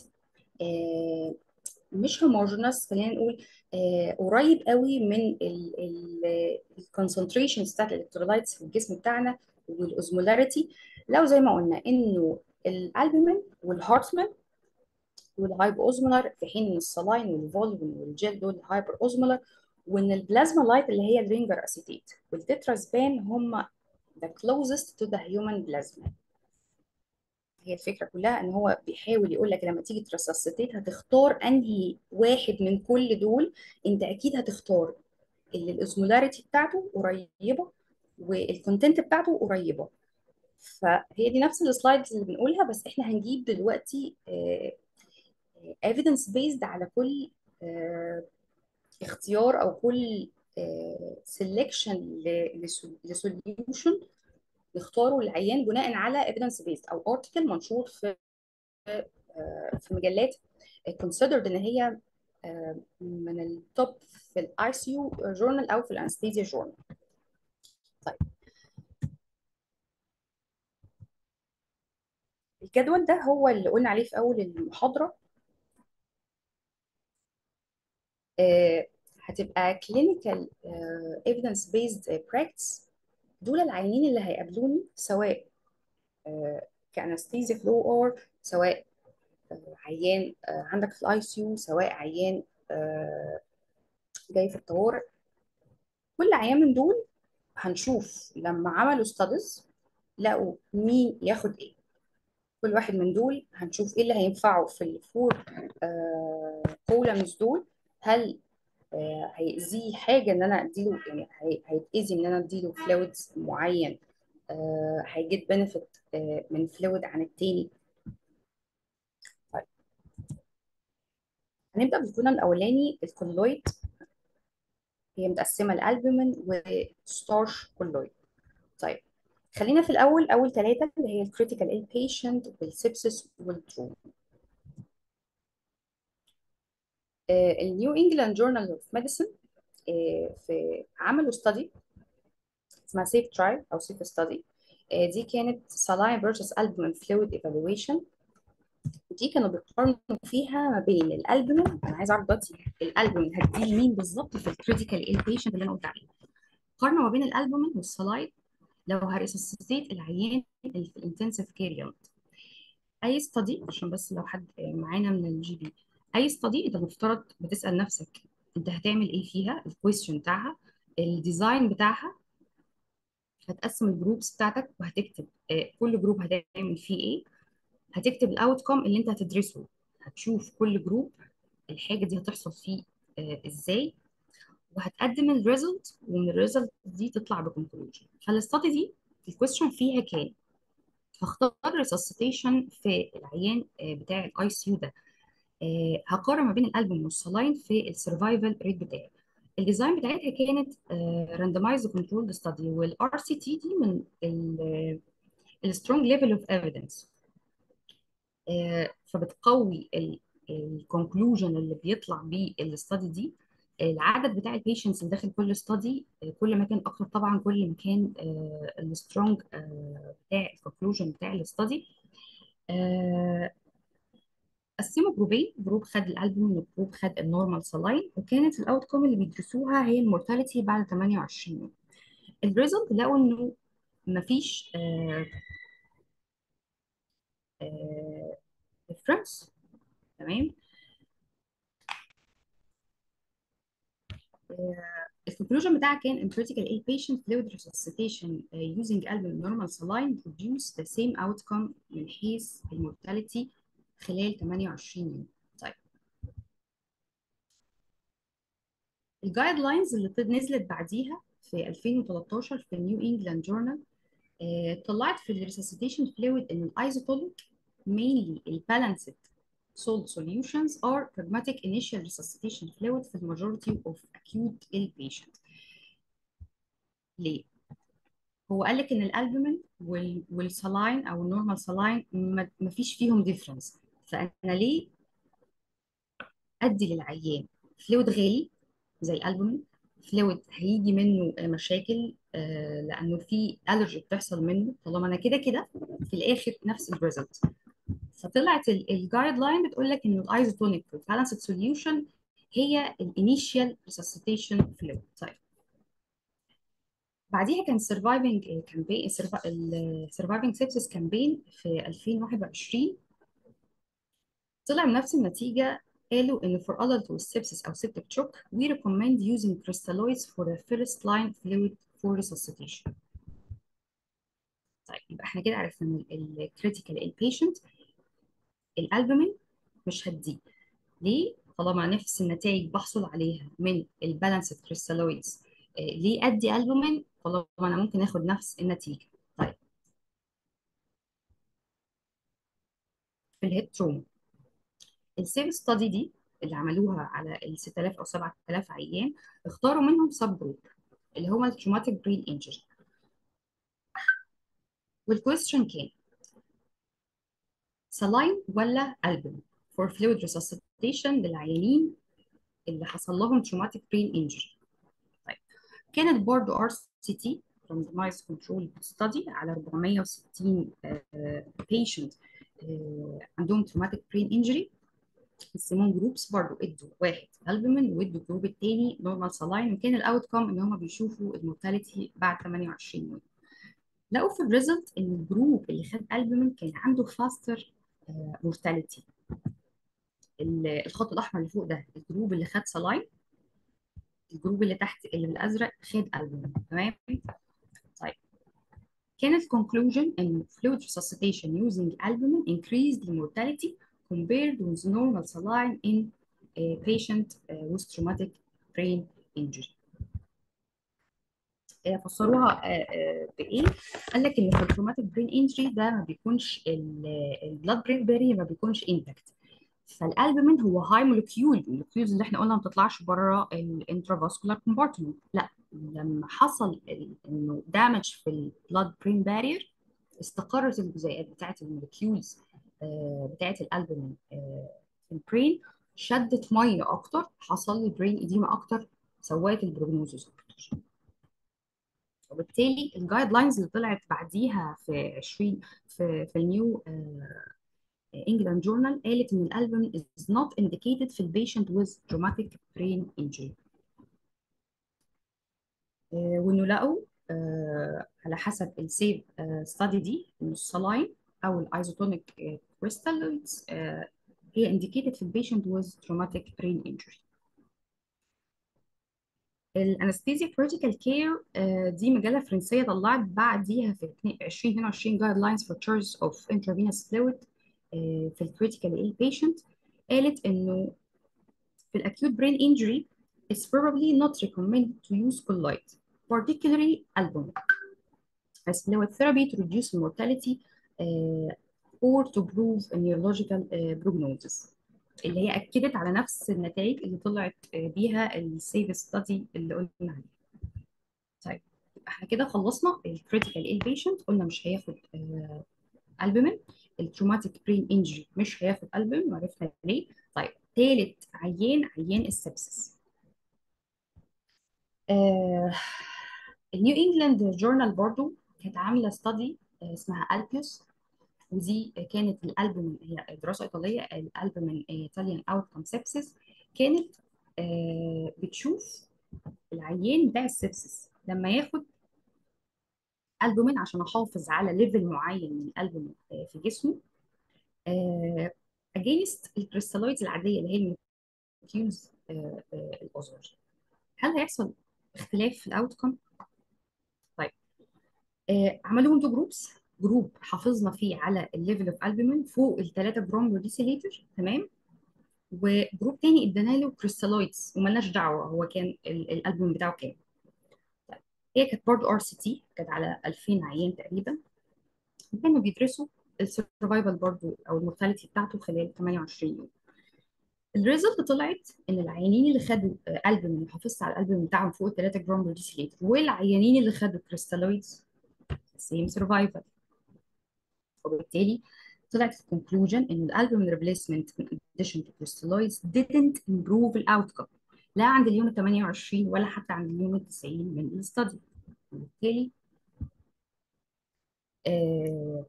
مش هوموجينس خلينا نقول آه، قريب قوي من الكونسنتريشنز بتاعت الالكترولايتس في الجسم بتاعنا والاوزمولاريتي لو زي ما قلنا انه الالبومين والهارتمان والهايبر اوزمولار في حين ان الصلاين والفولفين والجل دول هايبر اوزمولار وان البلازما لايت اللي هي الرينجر اسيتيت والتتراسبان هم the closest to the human plasma هي الفكره كلها ان هو بيحاول يقول لك لما تيجي ترسستيت هتختار انهي واحد من كل دول انت اكيد هتختار اللي الاوزمولاريتي بتاعته قريبه والكونتنت بتاعته قريبه فهي دي نفس السلايدز اللي بنقولها بس احنا هنجيب دلوقتي ايفيدنس بيزد على كل آه، اختيار او كل سelection لسوليوشن نختاره للعيان بناء على evidence based او article منشور في آه، في مجلات considered ان هي آه، من التوب في الاي سي يو جورنال او في الانستيزيا جورنال طيب الجدول ده هو اللي قلنا عليه في اول المحاضره آه، هتبقى clinical آه، evidence based practice دول العيانين اللي هيقابلوني سواء آه، كانستيزيا فلو اور سواء آه، عيان آه، عندك في الاي سي يو سواء عيان آه، جاي في الطوارئ كل عيان من دول هنشوف لما عملوا ستاديز لقوا مين ياخد ايه كل واحد من دول هنشوف ايه اللي هينفعه في الفور كولمز دول هل آه، هيأذيه حاجة إن أنا أديله يعني هي- هيتأذي إن أنا أديله فلويدز معين آه، هيجيت بنفيت من فلويد عن التاني طيب هنبدأ بالكولون الأولاني الكولويد هي متقسمة لألبومين وستارش كولويد طيب خلينا في الأول أول ثلاثة اللي هي الكريتيكال إل بيشنت والسبسس والتروما النيو انجلاند جورنال اوف ميديسن في عملوا ستادي اسمها سيف ترايل او سيف ستادي آه، دي كانت saline versus albumin fluid evaluation دي كانوا بيقارنوا فيها ما بين الالبومين انا عايزه اعرف دلوقتي الالبومين هتدي لمين بالظبط في الكريتيكال ايل بيشنت اللي انا قلت عليه قارنوا ما بين الالبومين والسلايد لو هريسسيتيت العيان اللي في الانتنسيف كير يونت اي ستادي عشان بس لو حد معانا من الجي بي اي ستادي انت المفترض بتسال نفسك انت هتعمل ايه فيها الكويستشن بتاعها الديزاين بتاعها هتقسم الجروبس بتاعتك وهتكتب آه، كل جروب هتعمل فيه ايه هتكتب الاوت كوم اللي انت هتدرسه هتشوف كل جروب الحاجه دي هتحصل فيه آه، ازاي وهتقدم الريزلت ومن الريزلت دي تطلع بكونكلوجن فالاستادي دي الكويستشن فيها كان هختار ريسسيتيشن في العيان آه، بتاع الاي سي يو ده آه، هقارن ما بين الالبوم والسلاين في السرفايفل ريت بتاعي الديزاين بتاعتها كانت راندمايز كنترول ستادي والار سي تي دي من السترونج ليفل اوف ايفيدنس فبتقوي الكونكلوجن اللي بيطلع بيه الاستادي دي العدد بتاع البيشنتس اللي داخل كل استادي كل ما كان اكتر طبعا كل ما كان السترونج بتاع الكونكلوجن بتاع الاستادي قسموا جروبين جروب خد الالبوم وجروب خد النورمال سلاين وكانت الاوت كوم اللي بيدرسوها هي المورتاليتي بعد 28 يوم الريزلت لقوا انه مفيش ديفرنس تمام الكونكلوجن بتاعها كان in critical ill patient fluid resuscitation uh, using album normal saline produce the same outcome من حيث المورتاليتي خلال 28 يوم طيب الجايد لاينز اللي نزلت بعديها في 2013 في نيو انجلاند جورنال طلعت في الريسسيتيشن فلويد ان الايزوتونيك mainly البالانسد salt solutions are pragmatic initial resuscitation fluid في the majority of acute ill patient. ليه؟ هو قال لك ان الالبومين وال والسلاين او النورمال سلاين ما فيش فيهم ديفرنس فانا ليه ادي للعيان فلويد غالي زي الالبومين فلويد هيجي منه مشاكل آه لانه في الرجي بتحصل منه طالما انا كده كده في الاخر نفس الريزلت فطلعت الجايد لاين بتقول لك ان الايزوتونيك بالانسد سوليوشن هي الانيشال ريسسيتيشن فلويد طيب بعديها كان سرفايفنج كامبين السرفايفنج سيبسس كامبين في 2021 طلع بنفس النتيجه قالوا ان for adult with sepsis او septic shock we recommend using crystalloids for the first line fluid for resuscitation طيب يبقى احنا كده عرفنا ان الكريتيكال البيشنت الالبومين مش هديه ليه طالما نفس النتائج بحصل عليها من البالانسد كريستالويدز ليه ادي البومين طالما انا ممكن اخد نفس النتيجه طيب في الهيد تروما السيف ستادي دي اللي عملوها على ال 6000 او 7000 عيان اختاروا منهم سب جروب اللي هو التروماتيك برين انجري والكويستشن كان سلاين ولا البوم for fluid resuscitation للعيانين اللي حصل لهم traumatic brain injury طيب كانت برضه ار سي تي randomized control study على 460 patient عندهم traumatic brain injury قسموهم جروبس برضه ادوا واحد البومين وادوا الجروب الثاني نورمال سلاين وكان الاوت كوم ان هم بيشوفوا المورتاليتي بعد 28 يوم لقوا في الريزلت ان الجروب اللي خد البومين كان عنده فاستر مورتاليتي الخط الاحمر اللي فوق ده الجروب اللي خد سلاين الجروب اللي تحت اللي بالازرق خد البومين تمام طيب كانت conclusion ان fluid resuscitation using albumin increased the mortality compared with normal saline in a patient uh, with traumatic brain injury. فسروها بايه؟ قال لك ان في التروماتيك برين انجري ده ما بيكونش البلاد برين باري ما بيكونش انتكت فالالبومين هو هاي مولكيول المولكيولز اللي احنا قلنا ما بتطلعش بره الانترافاسكولار كومبارتمنت لا لما حصل انه دامج في البلاد برين بارير استقرت الجزيئات بتاعت المولكيولز بتاعت الالبومين في البرين شدت ميه اكتر حصل لي برين اديما اكتر سوت البروجنوزس اكتر وبالتالي الجايد لاينز اللي طلعت بعديها في 20 في في النيو انجلاند جورنال قالت ان الالبوم is not indicated في البيشنت with traumatic brain injury آه، وانه لقوا آه، على حسب السيف ستادي دي ان الصلاين او الايزوتونيك كريستالز هي indicated في البيشنت with traumatic brain injury الانستيزيا كريتيكال كير دي مجله فرنسيه طلعت بعديها في 2022 جايد لاينز فور تشارج اوف intravenous fluid آه، في الكريتيكال ايل بيشنت قالت انه في الاكيوت brain injury it's probably not recommended to use colloid particularly albumin as fluid therapy to reduce mortality uh, or to prove a neurological uh, prognosis اللي هي اكدت على نفس النتائج اللي طلعت آه، بيها السيف ستادي اللي قلنا عليها طيب احنا كده خلصنا الكريتيكال ايل بيشنت قلنا مش هياخد البومين التروماتيك برين انجري مش هياخد البومين وعرفنا ليه طيب تالت عيان عيان السبسس آه النيو انجلاند جورنال برضو كانت عامله ستادي اسمها البيوس ودي كانت الالبومين هي دراسه ايطاليه الالبومين ايطاليان اوتكم سيبسيس كانت آه بتشوف العيان بتاع السبسس لما ياخد البومين عشان احافظ على ليفل معين من الالبومين آه في جسمه اجينست الكريستالويدز العاديه اللي هي المولكيولز آه آه الاصغر هل هيحصل اختلاف في الاوتكم؟ طيب آه عملوا لهم تو جروبس جروب حافظنا فيه على الليفل اوف البومين فوق ال 3 جرام بر ديسيليتر تمام وجروب تاني ادانا له كريستالويدز ومالناش دعوه هو كان الالبوم بتاعه كام طيب هي كانت برضه ار سي تي كانت على 2000 عيان تقريبا وكانوا بيدرسوا السرفايفل برضه او المورتاليتي بتاعته خلال 28 يوم الريزلت طلعت ان العيانين اللي خدوا البوم حافظت على الالبوم بتاعهم فوق 3 جرام بر ديسيليتر والعيانين اللي خدوا كريستالويدز سيم سرفايفل وبالتالي طلعت الكونكلوجن ان الالبوم ريبليسمنت in addition to crystalloids didn't improve الاوتكم لا عند اليوم ال 28 ولا حتى عند اليوم ال 90 من الاستادي وبالتالي آه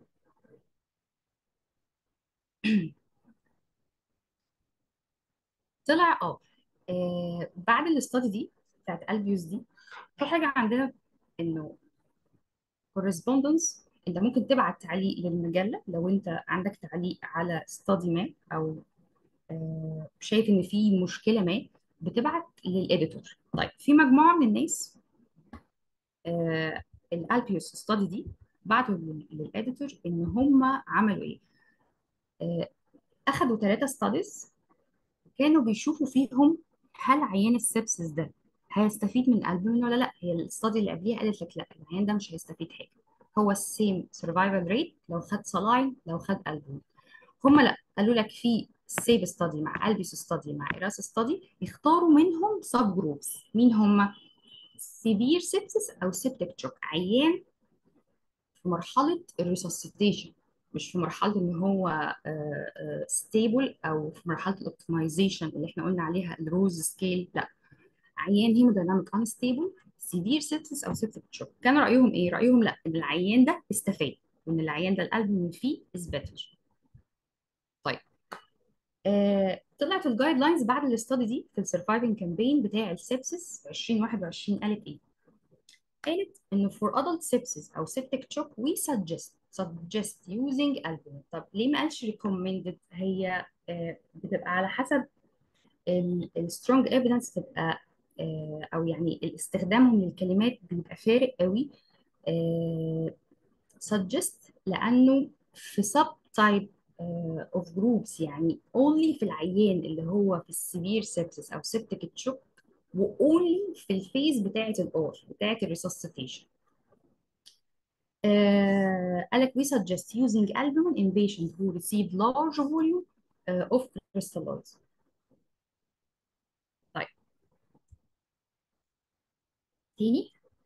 طلع اه آه، بعد الاستادي دي بتاعت البيوس دي في حاجه عندنا انه correspondence انت ممكن تبعت تعليق للمجله لو انت عندك تعليق على استادي ما او آه، شايف ان في مشكله ما بتبعت للاديتور طيب في مجموعه من الناس آه، الالبيوس ستادي دي بعتوا للاديتور ان هم عملوا ايه آه، اخذوا ثلاثه ستاديز كانوا بيشوفوا فيهم هل عيان السبسس ده هيستفيد من الالبومين ولا لا هي الاستادي اللي قبليها قالت لك لا العيان ده مش هيستفيد حاجه هو السيم سرفايفل ريت لو خد صلاين لو خد البومين هم لا قالوا لك في سيف ستادي مع البيس ستادي مع ايراس ستادي يختاروا منهم سب جروبس مين هم سيفير سيبسس او سيبتك شوك عيان في مرحله الريسوسيتيشن مش في مرحله ان هو ستيبل او في مرحله الاوبتمايزيشن اللي احنا قلنا عليها الروز سكيل لا عيان هيمودايناميك انستيبل سيفير سيبسس او سيبتك شوك كان رايهم ايه رايهم لا ان العيان ده استفاد وان العيان ده القلب من فيه از بيتر طيب آه طلعت الجايد لاينز بعد الاستادي دي في السرفايفنج كامبين بتاع السبسس 2021 قالت ايه قالت انه for adult sepsis او septic shock we suggest suggest using albumin طب ليه ما قالش recommended هي آه بتبقى على حسب السترونج evidence تبقى آه او يعني الاستخدامهم للكلمات بيبقى فارق قوي آه suggest لانه في sub type of groups يعني only في العيان اللي هو في السيفير sepsis او septic shock واونلي في الفيز بتاعه الار بتاعه الريسوسيتيشن آه قالك we suggest using albumin in patients who receive large volume uh, of crystalloids طيب تاني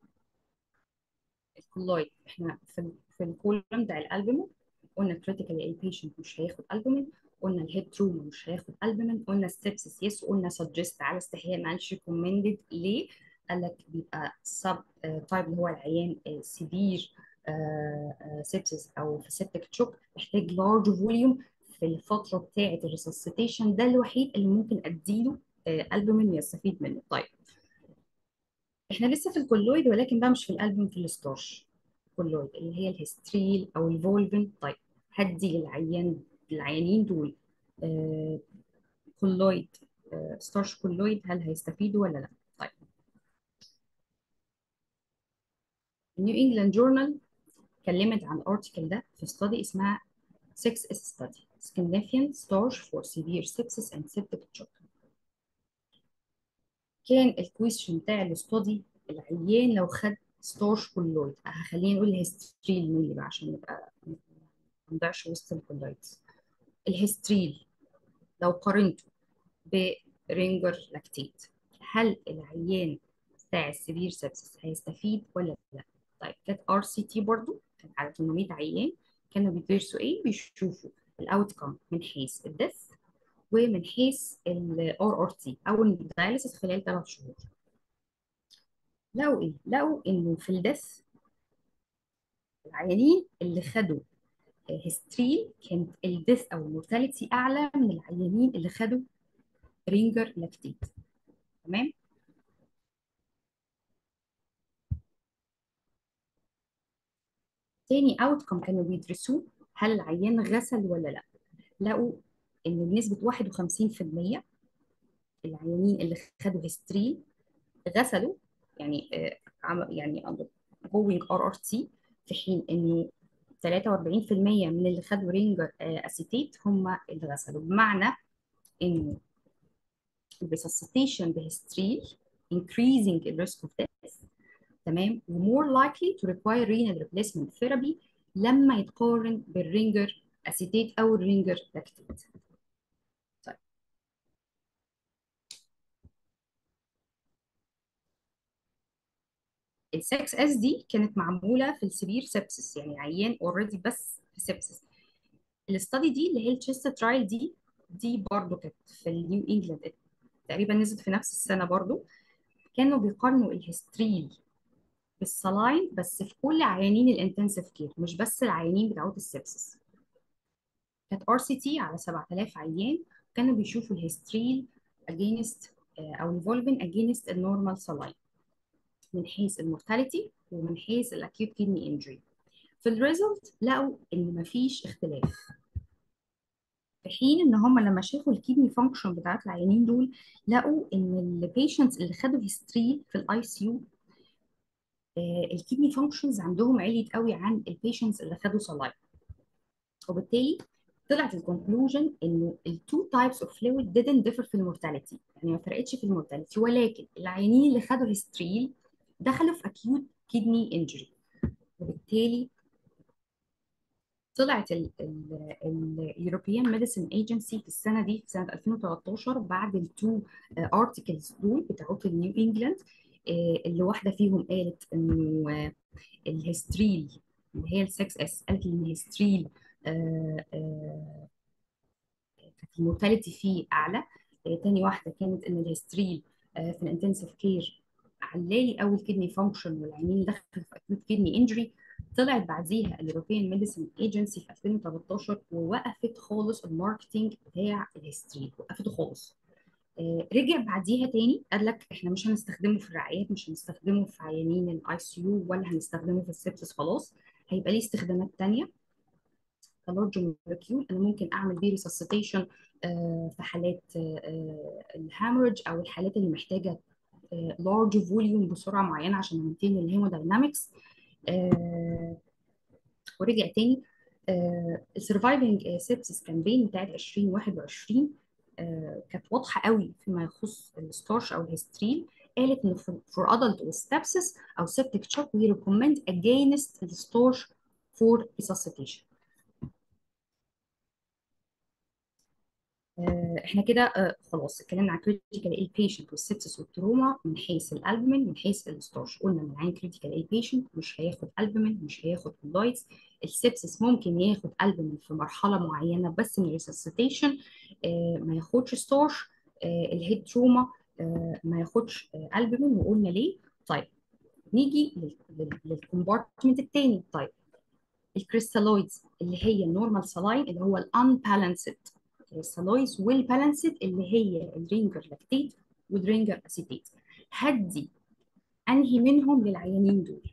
الكولويد احنا في في الكولوم بتاع الالبومين قلنا كريتيكال اي بيشنت مش هياخد البومين قلنا الهيد تروما مش هياخد البومين قلنا السبسس يس وقلنا سجست على استحياء ما قالش ريكومندد ليه قال لك بيبقى سب تايب اللي هو العيان سيفير سيبسس او في سيبتك تشوك محتاج لارج فوليوم في الفتره بتاعه الريسسيتيشن ده الوحيد اللي ممكن اديله البومين يستفيد منه طيب احنا لسه في الكولويد ولكن بقى مش في الالبوم في الستارش كولويد اللي هي الهستريل او الفولفين طيب هدي للعيان العيانين دول آه كولويد آه ستارش كولويد هل هيستفيدوا ولا لا طيب نيو انجلاند جورنال اتكلمت عن الارتكل ده في ستادي اسمها 6 اس ستادي Scandinavian starch for severe sepsis and septic shock كان الكويستشن بتاع الاستادي العيان لو خد ستارش كولويد خلينا نقول الهستريل مينلي بقى عشان نبقى ما نضيعش وسط الكولويدز الهستريل لو قارنته برينجر لاكتيت هل العيان بتاع السيفير سبسس هيستفيد ولا لا؟ طيب كانت ار سي تي برضه كانت على 800 عيان كانوا بيدرسوا ايه؟ بيشوفوا الاوت كم من حيث الدث ومن حيث الار ار تي او الدايليسيس خلال ثلاث شهور لقوا ايه؟ لقوا انه في الدث العيانين اللي خدوا هيستريل كانت الدث او المورتاليتي اعلى من العيانين اللي خدوا رينجر لاكتيت تمام؟ تاني اوتكم كانوا بيدرسوه هل العيان غسل ولا لا لقوا ان بنسبه 51% العيانين اللي خدوا هيستري غسلوا يعني آه يعني جوينج ار ار تي في حين انه 43% من اللي خدوا رينجر آه اسيتيت هم اللي غسلوا بمعنى انه الريسسيتيشن بهستريل increasing the risk of death تمام ومور likely to require renal replacement therapy لما يتقارن بالرينجر اسيتيت او الرينجر لاكتيت طيب ال 6 اس دي كانت معموله في السيفير سيبسس يعني عيان اوريدي بس في سيبسس الاستادي دي اللي هي التشيست ترايل دي دي برضو كانت في النيو انجلاند تقريبا نزلت في نفس السنه برضو كانوا بيقارنوا الهستريل بالصلاين بس في كل عيانين الانتنسيف كير مش بس العيانين بتاعت السبسس كانت ار سي تي على 7000 عيان كانوا بيشوفوا الهستريل اجينست او الفولفين اجينست النورمال صلاين من حيث المورتاليتي ومن حيث الاكيوت كيدني انجري في الريزلت لقوا ان مفيش اختلاف في حين ان هم لما شافوا الكيدني فانكشن بتاعت العيانين دول لقوا ان البيشنتس اللي خدوا هيستري في الاي سي يو الكيدني فانكشنز عندهم عليت قوي عن البيشنتس اللي خدوا صلاين وبالتالي طلعت الكونكلوجن انه التو تايبس اوف فلويد didn't differ في المورتاليتي يعني ما فرقتش في المورتاليتي ولكن العيانين اللي خدوا هيستريل دخلوا في acute kidney injury وبالتالي طلعت اليوروبيان ميديسن ايجنسي في السنه دي في سنه 2013 بعد التو ارتكلز دول بتاعت النيو انجلاند اللي واحده فيهم قالت انه الهستريل اللي هي ال 6 اس قالت ان الهستريل كانت المورتاليتي فيه اعلى تاني واحده كانت ان الهستريل في الانتنسيف كير علالي قوي الكدني فانكشن والعينين دخلوا في اكيوت كدني انجري طلعت بعديها اليوروبيان ميديسن ايجنسي في 2013 ووقفت خالص الماركتنج بتاع الهستريل وقفته خالص آه رجع بعديها تاني قال لك احنا مش هنستخدمه في الرعايات مش هنستخدمه في عيانين الاي سي يو ولا هنستخدمه في السبسس خلاص هيبقى ليه استخدامات تانية كلارج مولكيول انا ممكن اعمل بيه ريسسيتيشن آه في حالات آه الهامرج او الحالات اللي محتاجه لارج فوليوم بسرعه معينه عشان نمتين الهيموداينامكس آه ورجع تاني السرفايفنج سيبسس كامبين بتاعت 2021 آه كانت واضحه قوي فيما يخص الستارش او الهسترين قالت انه for adult with sepsis او septic shock we recommend against the starch for resuscitation احنا كده اه خلاص اتكلمنا عن كريتيكال ايل بيشنت والسبسس والتروما من حيث الالبومين من حيث الستارش قلنا من عين كريتيكال ايل بيشنت مش هياخد البومين مش هياخد كولايتس السبسس ممكن ياخد البومين في مرحله معينه بس من الريسسيتيشن اه ما ياخدش ستارش اه الهيد تروما آه، ما ياخدش آه، البومين وقلنا ليه طيب نيجي للكومبارتمنت التاني طيب الكريستالويدز اللي هي النورمال سلاين اللي هو الانبالانسد كريستالويدز والبالانسد اللي هي الرينجر لاكتيت والرينجر اسيتيت هدي انهي منهم للعيانين دول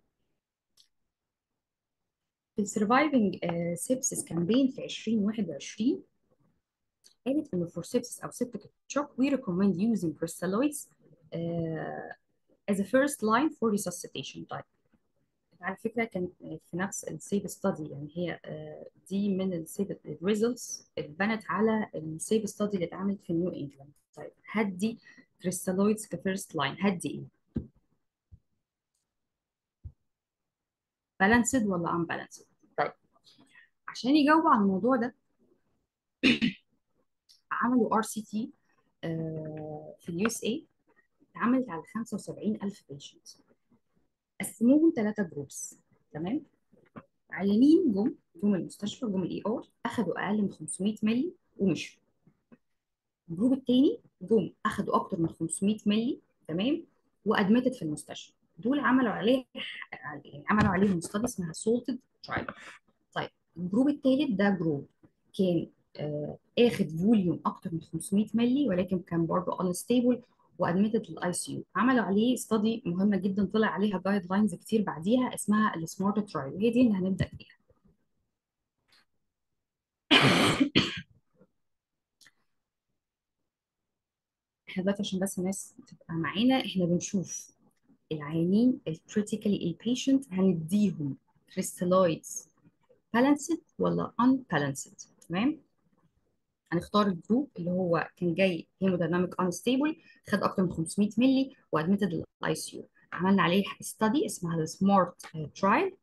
في السرفايفنج سيبسس كامبين في 2021 قالت انه for sepsis او septic shock we recommend using crystalloids uh, as a first line for resuscitation طيب على فكرة كان في نفس السيف ستادي يعني هي آه، دي من السيف الريزلتس اتبنت على السيف ستادي اللي اتعملت في نيو انجلاند طيب هدي كريستالويدز كفيرست لاين هدي ايه؟ بالانسد ولا ان بالانسد؟ طيب عشان يجاوبوا على الموضوع ده عملوا ار سي تي في اليو اس اي اتعملت على 75000 بيشنت قسموهم ثلاثة جروبس تمام عيانين جم جم المستشفى جم الاي ار اخدوا اقل من 500 مللي ومشوا الجروب التاني جم اخدوا اكتر من 500 مللي تمام وادمتت في المستشفى دول عملوا عليه يعني عملوا عليهم ستادي اسمها سولتد ترايل طيب الجروب التالت ده جروب كان آه اخد فوليوم اكتر من 500 مللي ولكن كان برضه انستيبل وادمتد للاي سي يو عملوا عليه ستادي مهمه جدا طلع عليها جايد لاينز كتير بعديها اسمها السمارت ترايل وهي دي اللي هنبدا فيها احنا دلوقتي عشان بس الناس تبقى معانا احنا بنشوف العيانين الكريتيكالي البيشنت هنديهم كريستالويدز بالانسد ولا ان بالانسد تمام هنختار الجروب اللي هو كان جاي هيمودايناميك انستيبل خد اكتر من 500 مللي وادمتد للاي سي يو عملنا عليه ستادي اسمها السمارت ترايل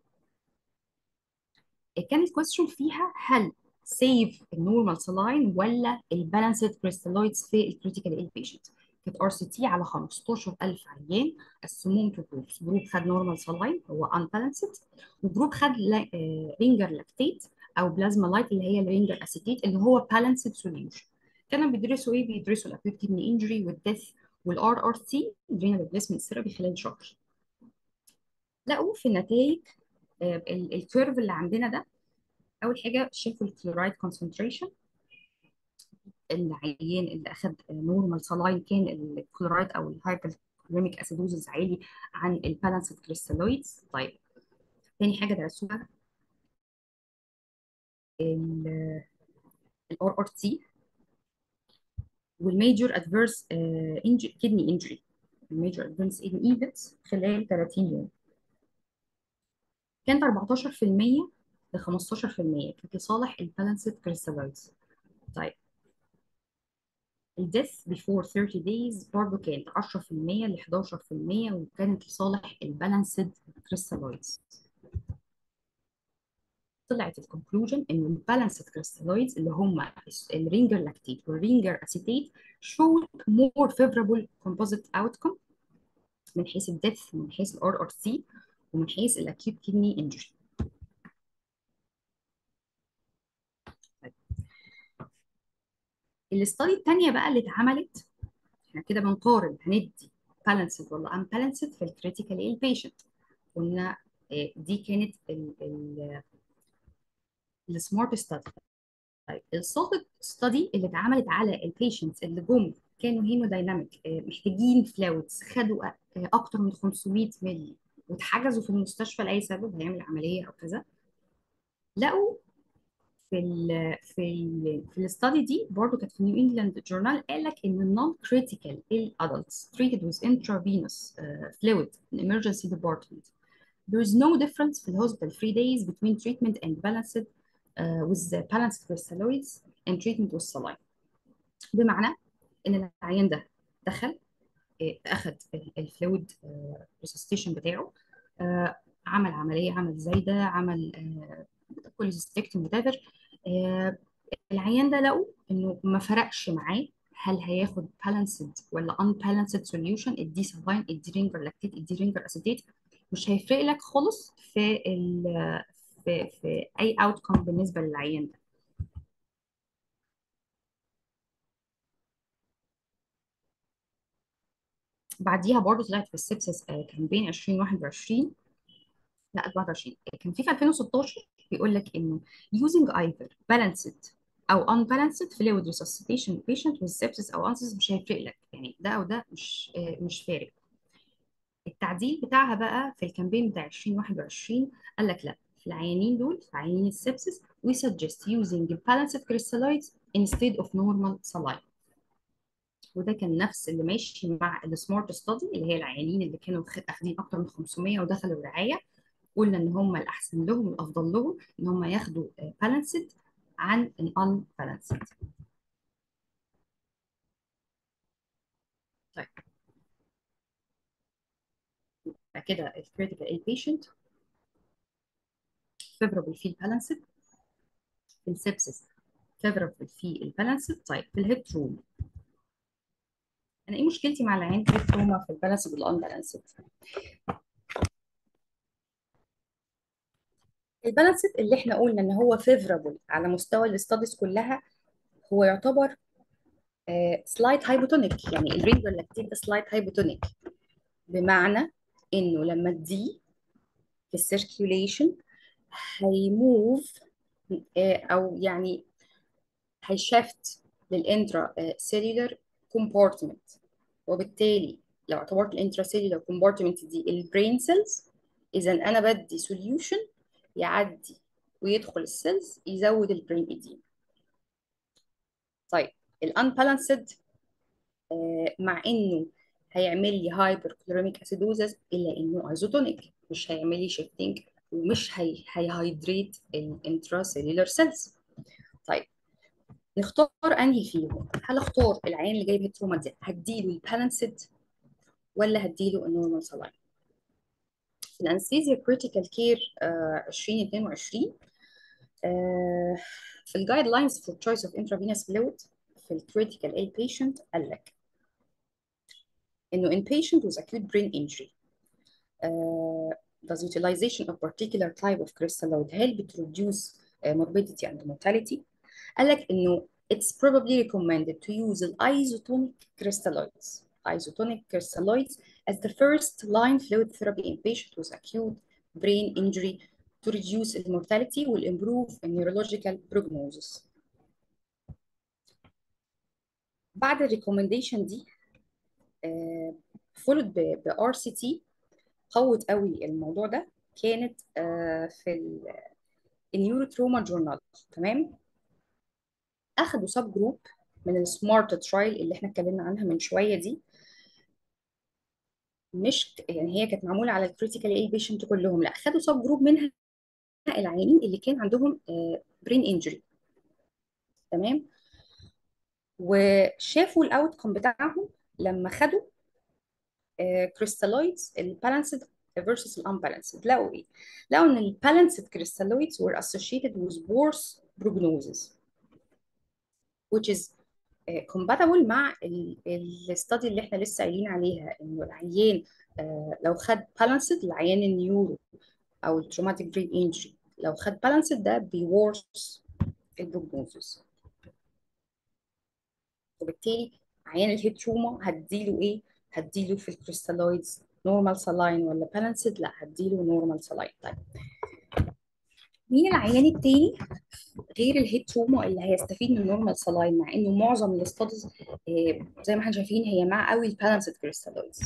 كان الكويستشن فيها هل سيف النورمال سلاين ولا البالانسد كريستالويدز في الكريتيكال ايل بيشنت كانت ار سي تي على 15000 عيان قسموهم تو جروبس جروب خد نورمال سلاين هو ان بالانسد وجروب خد رينجر لاكتيت او بلازما لايت اللي هي الرينجر اسيتيت اللي هو بالانسد سوليوشن كانوا بيدرسوا ايه بيدرسوا الاكيوت كيدني انجري والديث والار ار سي رينال ريبليسمنت ثيرابي خلال شهر لقوا في النتائج الكيرف اللي عندنا ده اول حاجه شافوا الكلورايد كونسنتريشن العيان اللي اخذ نورمال سلاين كان الكلورايد او الهايبركلوريميك اسيدوزز عالي عن البالانسد كريستالويدز طيب تاني حاجه درسوها الار ار تي والميجور ادفيرس كدني انجري الميجور ادفيرس ايفنتس خلال 30 يوم كانت 14% ل 15% كانت لصالح البالانسد كريستالويدز طيب الديث before 30 days برضه كانت 10% ل 11% وكانت لصالح البالانسد كريستالويدز طلعت الكونكلوجن ان البالانسد كريستالويدز اللي هم الرينجر لاكتيت والرينجر اسيتيت showed more favorable composite outcome من حيث الديث من حيث الار ار سي ومن حيث الاكيوت كيدني انجري الاستادي الثانيه بقى اللي اتعملت احنا كده بنقارن هندي بالانسد ولا ان بالانسد في الكريتيكال ايل بيشنت قلنا دي كانت السمارت ستادي طيب السولت ستادي اللي اتعملت على البيشنتس اللي جم كانوا هيمودايناميك محتاجين فلويدز خدوا اكتر من 500 مللي واتحجزوا في المستشفى لاي سبب هيعمل عمليه او كذا لقوا في ال في ال في الاستادي دي برضه كانت في نيو انجلاند جورنال قال لك ان النون كريتيكال adults treated with intravenous uh, fluid in emergency department there is no difference في الهوسبيتال free days between treatment and balanced uh, with the balanced crystalloids and treatment with saline بمعنى ان العيان ده دخل اخذ الفلويد ريسستيشن بتاعه uh, عمل عمليه عمل زايده عمل كوليستكتوم وات العيان ده لقوا انه ما فرقش معاه هل هياخد بالانسد ولا ان بالانسد سوليوشن ادي سلاين ادي رينجر لاكتيت ادي رينجر اسيتيت مش هيفرق لك خالص في ال في في اي اوت كوم بالنسبه للعيان ده بعديها برضه طلعت في السبسس كامبين 2021 لا 24 كان في في 2016 بيقول لك انه using either balanced او unbalanced fluid resuscitation patient with sepsis او sepsis مش هيفرق لك يعني ده او ده مش آه، مش فارق التعديل بتاعها بقى في الكامبين بتاع 2021 قال لك لا في العيانين دول في عيانين السبسس we suggest using balanced crystalloids instead of normal saline وده كان نفس اللي ماشي مع السمارت ستادي اللي هي العيانين اللي كانوا خ- اخدين اكتر من 500 ودخلوا رعايه قلنا ان هم الاحسن لهم والافضل لهم ان هم ياخدوا بالانسد عن الان بالانسد طيب يبقى كده الكريتيكال اي بيشنت فيفربل في البالانسد في السبسس فيفربل في البالانسد طيب في الهيد تروما انا ايه مشكلتي مع العين في التروما في البالانسد والان بالانسد البالانسد اللي احنا قلنا ان هو فيفربل على مستوى الاستاديز كلها هو يعتبر سلايد هايبوتونيك يعني الرينجر لاكتيت ده سلايد هايبوتونيك بمعنى انه لما تدي في السيركيوليشن هيموف او يعني هيشفت للانترا سيلولر كومبارتمنت وبالتالي لو اعتبرت الانترا سيلولر كومبارتمنت دي البرين سيلز اذا انا بدي سوليوشن يعدي ويدخل السيلز يزود البرين ايديم طيب الانبالانسد مع انه هيعمل لي هايبر كلوريميك اسيدوزس الا انه ايزوتونيك مش هيعمل لي شيفتنج ومش هي هيهايدريت الانترا سيلولر سيلز طيب نختار انهي فيهم هل اختار العيان اللي جايب هيتروما دي هديله البالانسد ولا هديله النورمال سلاين في الانستيزيا كريتيكال كير 2022 آه، في الجايد لاينز فور تشويس اوف intravenous fluid في الكريتيكال اي بيشنت قال لك انه in patient with acute brain injury uh, does utilization of particular type of crystalloid help to reduce uh, morbidity and mortality قال لك انه it's probably recommended to use the isotonic crystalloids isotonic crystalloids as the first line fluid therapy in patients with acute brain injury to reduce the mortality will improve the neurological prognosis بعد الريكومنديشن دي فولد ب ار سي تي قوت قوي الموضوع ده كانت آه، في النيورو تروما جورنال تمام اخدوا سب جروب من السمارت ترايل اللي احنا اتكلمنا عنها من شويه دي مش يعني هي كانت معموله على الكريتيكال اي بيشنت كلهم لا خدوا سب جروب منها العيانين اللي كان عندهم برين انجري تمام وشافوا الاوت كوم بتاعهم لما خدوا كريستالويدز البالانسد versus الانبالانسد لقوا ايه؟ لقوا ان البالانسد crystalloids were associated with worse prognosis which is uh, compatible مع الاستادي اللي احنا لسه قايلين عليها انه العيان uh, لو خد بالانسد العيان النيورو او التروماتيك برين انجري لو خد بالانسد ده بيورس البروجنوزس وبالتالي عيان الهيد تروما هديله ايه؟ هديله في الكريستالويدز نورمال سلاين ولا بالانسد؟ لا هديله نورمال سلاين طيب مين العيان التاني غير الهيد تروما اللي هيستفيد من النورمال سلاين مع انه معظم الاستاديز زي ما احنا شايفين هي مع قوي البالانسد كريستالويدز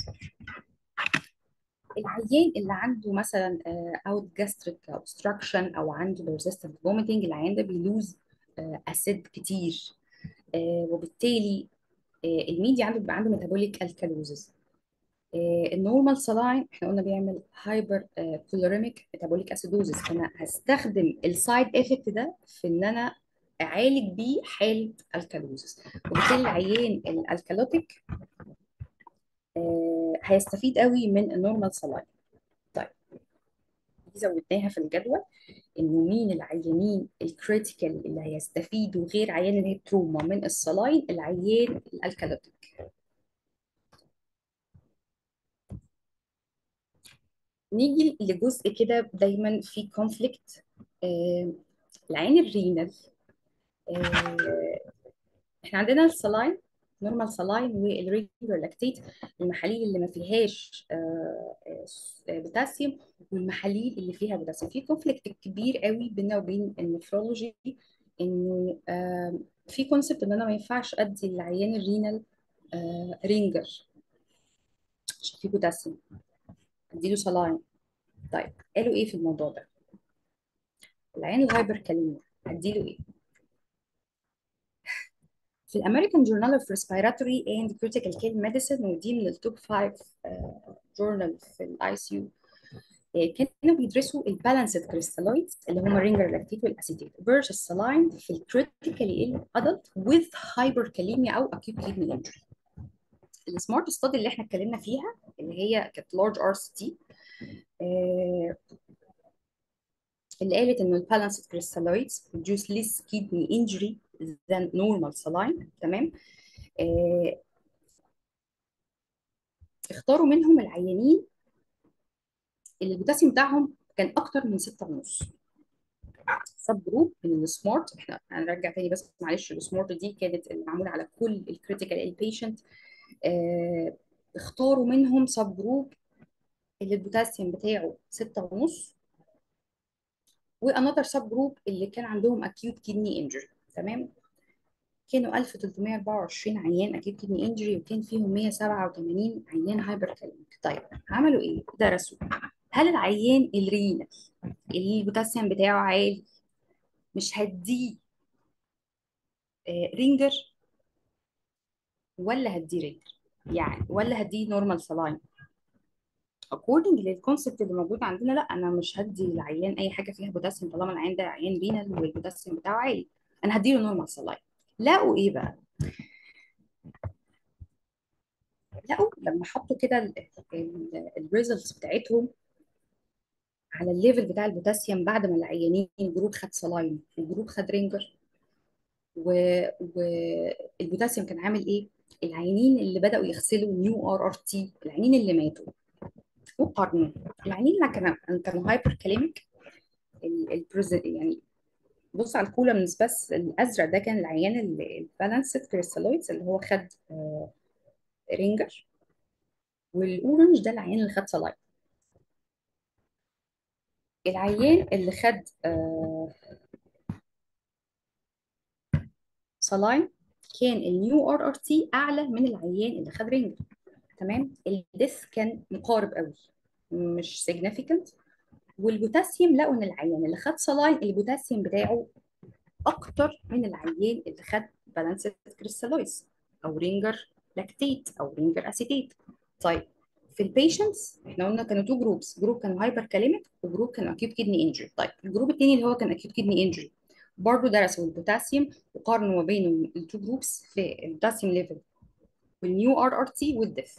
العيان اللي عنده مثلا اوت جاستريك اوبستراكشن او عنده بيرسيستنت فوميتنج العيان ده بيلوز اسيد كتير آه، وبالتالي آه، الميديا عنده بيبقى عنده ميتابوليك الكالوزز النورمال سلاين احنا قلنا بيعمل هايبر كولوريميك ميتابوليك اسيدوزز فانا هستخدم السايد افكت ده في ان انا اعالج بيه حاله الكالوزز وبالتالي العيان الالكالوتيك آه، هيستفيد قوي من النورمال سلاين طيب دي زودناها في الجدول انه مين العيانين الكريتيكال اللي هيستفيدوا غير عيان الهيد تروما من السلاين العيان الالكالوتيك نيجي لجزء كده دايما في كونفليكت آه العين الرينال آه احنا عندنا السلاين نورمال سلاين والريجولار لاكتيت المحاليل اللي ما فيهاش آه، آه، بوتاسيوم والمحاليل اللي فيها بوتاسيوم في كونفليكت كبير قوي بيننا وبين النفرولوجي انه آه، في كونسبت ان انا ما ينفعش ادي العيان الرينال آه، رينجر عشان فيه بوتاسيوم اديله سلاين طيب قالوا ايه في الموضوع ده العيان الهايبر كاليميا اديله ايه في الامريكان جورنال اوف ريسبيراتوري اند كريتيكال كير ميديسن ودي من التوب 5 جورنال في الاي سي يو كانوا بيدرسوا البالانسد كريستالويدز اللي هم الرينجر لاكتيت والاسيتيت فيرسس سلاين في الكريتيكالي ill adult with hyperkalemia او acute kidney injury السمارت ستادي اللي احنا اتكلمنا فيها اللي هي كانت لارج ار سي تي اللي قالت انه البالانسد كريستالويدز produce less kidney injury than normal saline تمام آه، اختاروا منهم العيانين اللي البوتاسيوم بتاعهم كان اكتر من 6.5 سب جروب من السمارت احنا هنرجع تاني بس معلش السمارت دي كانت معموله على كل الكريتيكال البيشنت اه اختاروا منهم سب جروب اللي البوتاسيوم بتاعه 6.5 وانذر سب جروب اللي كان عندهم اكيوت كيدني انجري تمام كانوا 1324 عيان اكيوت كيدني انجري وكان فيهم 187 عيان هايبر كاليميك طيب عملوا ايه درسوا هل العيان الرينال اللي البوتاسيوم بتاعه عالي مش هديه آه، رينجر ولا هديه رينجر يعني ولا هديه نورمال سلاين according للكونسبت اللي موجود عندنا لا انا مش هدي العيان اي حاجه فيها بوتاسيوم طالما العيان ده عيان رينال والبوتاسيوم بتاعه عالي انا هديله نورمال سلاين لقوا ايه بقى لقوا لما حطوا كده الريزلتس بتاعتهم على الليفل بتاع البوتاسيوم بعد ما العيانين جروب خد سلاين وجروب خد رينجر والبوتاسيوم كان عامل ايه العيانين اللي بدأوا يغسلوا نيو ار ار تي العيانين اللي ماتوا وقارنوا العيانين اللي كانوا كانوا هايبر كاليميك يعني بص على الكولمز بس الازرق ده كان العيان البالانسد كريستالويدز اللي هو خد آه، رينجر والاورنج ده العيان اللي خد سلاين العيان اللي خد آه، سلاين كان النيو ار ار تي اعلى من العيان اللي خد رينجر تمام الديث كان مقارب قوي مش significant والبوتاسيوم لقوا ان العيان اللي خد سلاين البوتاسيوم بتاعه اكتر من العيان اللي خد بالانسد كريستالويز او رينجر لاكتيت او رينجر اسيتيت طيب في البيشنتس احنا قلنا كانوا تو جروبس جروب كانوا هايبر كاليميك وجروب كان اكيوت كيدني انجري طيب الجروب الثاني اللي هو كان اكيوت كيدني انجري برضه درسوا البوتاسيوم وقارنوا ما بين التو جروبس في البوتاسيوم ليفل والنيو ار ار تي والديث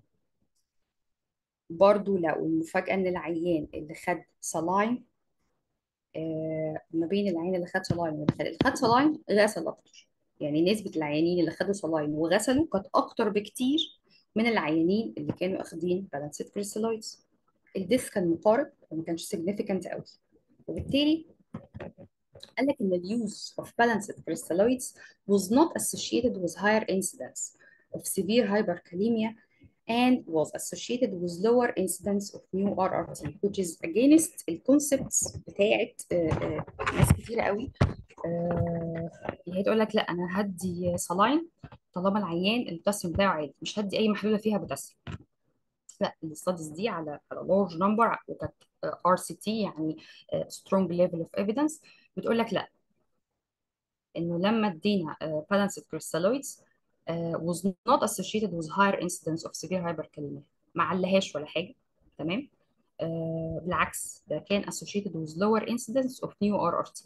برضه لقوا المفاجأة ان العيان اللي خد سلاين آه ما بين العيان اللي خد سلاين واللي خد اللي خد سلاين غسل اكتر يعني نسبة العيانين اللي خدوا سلاين وغسلوا كانت اكتر بكتير من العيانين اللي كانوا اخدين بالانسد كريستالويدز الديث كان مقارب وما كانش significant قوي وبالتالي قال لك ان اليوز of balanced crystalloids was not associated with higher incidence of severe hyperkalemia and was associated with lower incidence of new RRT which is against الكونسبتس بتاعت آه، آه، ناس كتيرة قوي آه، اللي هي تقول لك لا انا هدي سلاين طالما العيان البوتاسيوم بتاعه عالي مش هدي اي محلوله فيها بوتاسيوم لا الستاديز دي على على لارج نمبر وكانت ار سي تي يعني سترونج ليفل اوف ايفيدنس بتقول لك لا انه لما ادينا balanced crystalloids uh, was not associated with higher incidence of severe hyperkalemia ما علهاش ولا حاجه تمام آه بالعكس ده كان associated with lower incidence of new RRT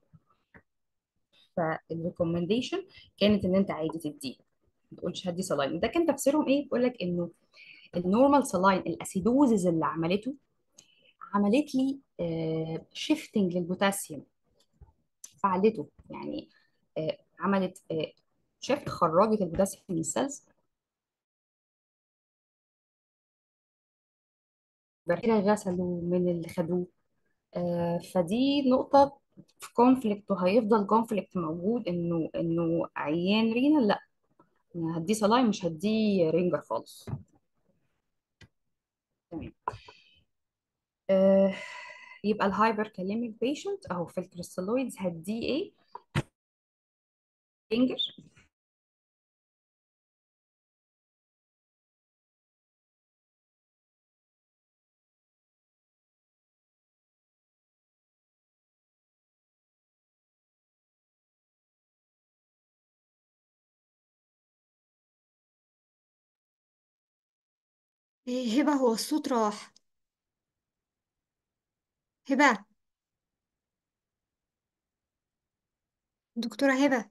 فالريكومنديشن كانت ان انت عادي تديه ما تقولش هدي سلاين ده كان تفسيرهم ايه بيقول لك انه النورمال سلاين الاسيدوزز اللي عملته عملت لي شيفتنج للبوتاسيوم فعلته يعني آه، عملت شيفت خرجت البوتاسيوم من السيلز بعد كده غسلوا من اللي خدوه آه، فدي نقطة في كونفليكت وهيفضل كونفليكت موجود انه انه عيان رينا لا هديه سلاين مش هديه رينجر خالص تمام آه يبقى الهايبر كاليميك بيشنت اهو في الكريستالويدز هديه ايه رينجر إيه هبة هو الصوت راح هبة دكتورة هبة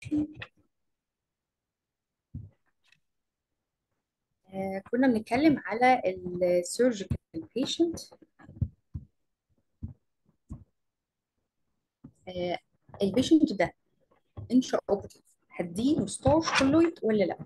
آه، كنا بنتكلم على السيرجيكال بيشنت البيشنت ده انشا اوبرتيف هديه ستارش كولويد ولا لا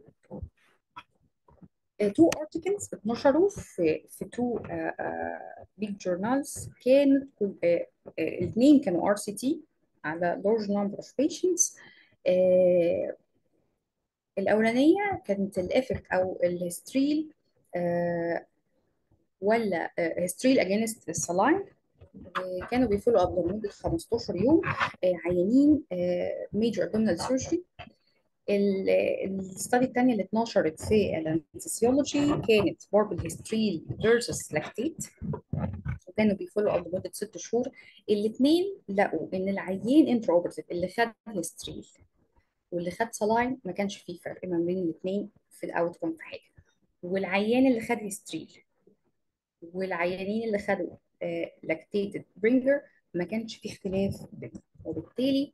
تو ارتكلز اتنشروا في في تو بيج جورنالز كانت الاثنين كانوا ار سي تي على large number of patients آه، الاولانيه كانت الافكت او الهستريل آه، ولا هستريل اجينست السلاين كانوا بيفولو اب لمده 15 يوم آه، عيانين ميجر ابدومينال سيرجري الستادي الثانيه اللي اتنشرت في الانستسيولوجي كانت برضه هيستريل فيرسس لاكتيت وكانوا بيفولو اب لمده ست شهور الاثنين لقوا ان العيان انترا اوبرتيف اللي خد هيستريل واللي خد سلاين ما كانش فيه فرق ما بين الاثنين في الاوت كوم في حاجه والعيان اللي خد هيستريل والعيانين اللي خدوا لاكتيتد برينجر ما كانش فيه اختلاف بينهم وبالتالي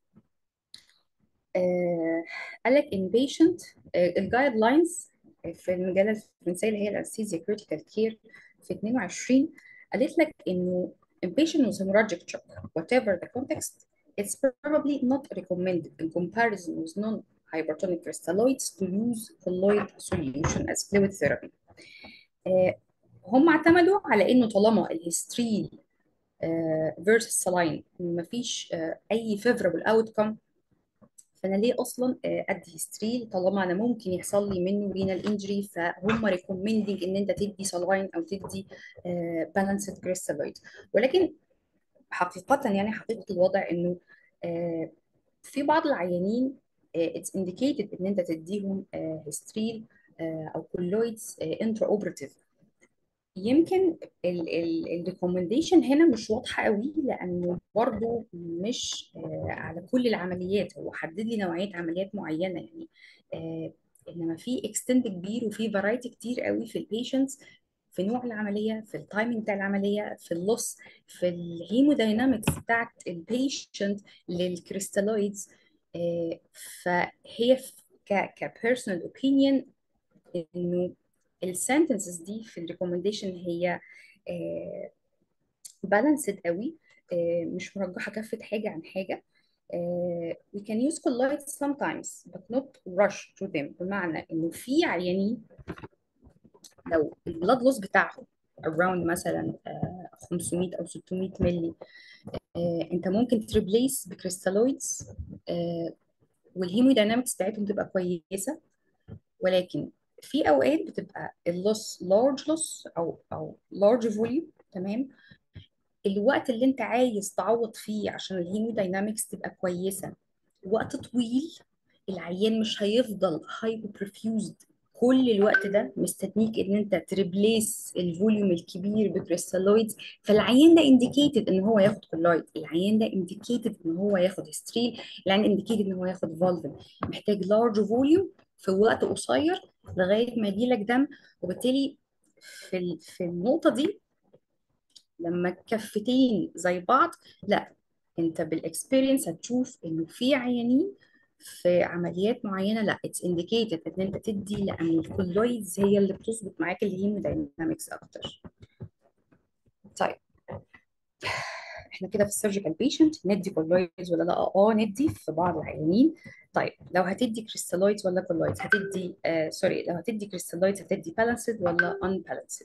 آه قال لك ان بيشنت الجايد لاينز في المجله الفرنسيه اللي هي الانستيزيا كريتيكال كير في 22 قالت لك انه in patient with hemorrhagic shock whatever the context it's probably not recommended in comparison with non-hypertonic crystalloids to use colloid solution as fluid therapy آه هم اعتمدوا على انه طالما الهستريل فيرسس سلاين مفيش آه اي favorable outcome فانا ليه اصلا ادي هيستريل طالما انا ممكن يحصل لي منه رينال انجري فهم ريكومندنج ان انت تدي سلاين او تدي بالانسد كريستالويد ولكن حقيقه يعني حقيقه الوضع انه في بعض العيانين اتس انديكيتد ان انت تديهم هيستريل او كولويدز انترا اوبراتيف يمكن الريكومنديشن هنا مش واضحه قوي لانه برضو مش آه على كل العمليات هو حدد لي نوعيه عمليات معينه يعني آه انما في اكستند كبير وفي فرايتي كتير قوي في البيشنتس في نوع العمليه في التايمنج بتاع العمليه في اللص في الهيموداينامكس بتاعت البيشنت للكريستالويدز آه فهي كبيرسونال اوبينيون انه السنتنسز دي في الريكومنديشن هي بالانسد قوي آه مش مرجحه كفه حاجه عن حاجه آه we can use colloids sometimes but not rush to them بمعنى انه في عيانين لو البلاد لوس بتاعهم around مثلا آه 500 او 600 مللي انت ممكن تريبليس بكريستالويدز والهيموداينامكس بتاعتهم تبقى كويسه ولكن في اوقات بتبقى اللوس لارج لوس او او لارج فوليوم تمام الوقت اللي انت عايز تعوض فيه عشان الهيموداينامكس تبقى كويسه وقت طويل العيان مش هيفضل هايبو برفيوزد كل الوقت ده مستنيك ان انت تريبليس الفوليوم الكبير بكريستالويدز فالعيان ده انديكيتد ان هو ياخد كولويد العيان ده انديكيتد ان هو ياخد هستريل العيان انديكيتد ان هو ياخد فولفن محتاج لارج فوليوم في وقت قصير لغايه ما يجيلك دم وبالتالي في في النقطه دي لما الكفتين زي بعض لا انت بالاكسبيرينس هتشوف انه في عيانين في عمليات معينه لا اتس انديكيتد ان انت تدي لان الكولويدز هي اللي بتظبط معاك الهيموداينامكس اكتر طيب احنا كده في السيرجيكال بيشنت ندي كولويدز ولا لا اه ندي في بعض العيانين طيب لو هتدي كريستالويدز ولا كولويدز هتدي آه سوري لو هتدي كريستالويدز هتدي بالانسد ولا ان بالانسد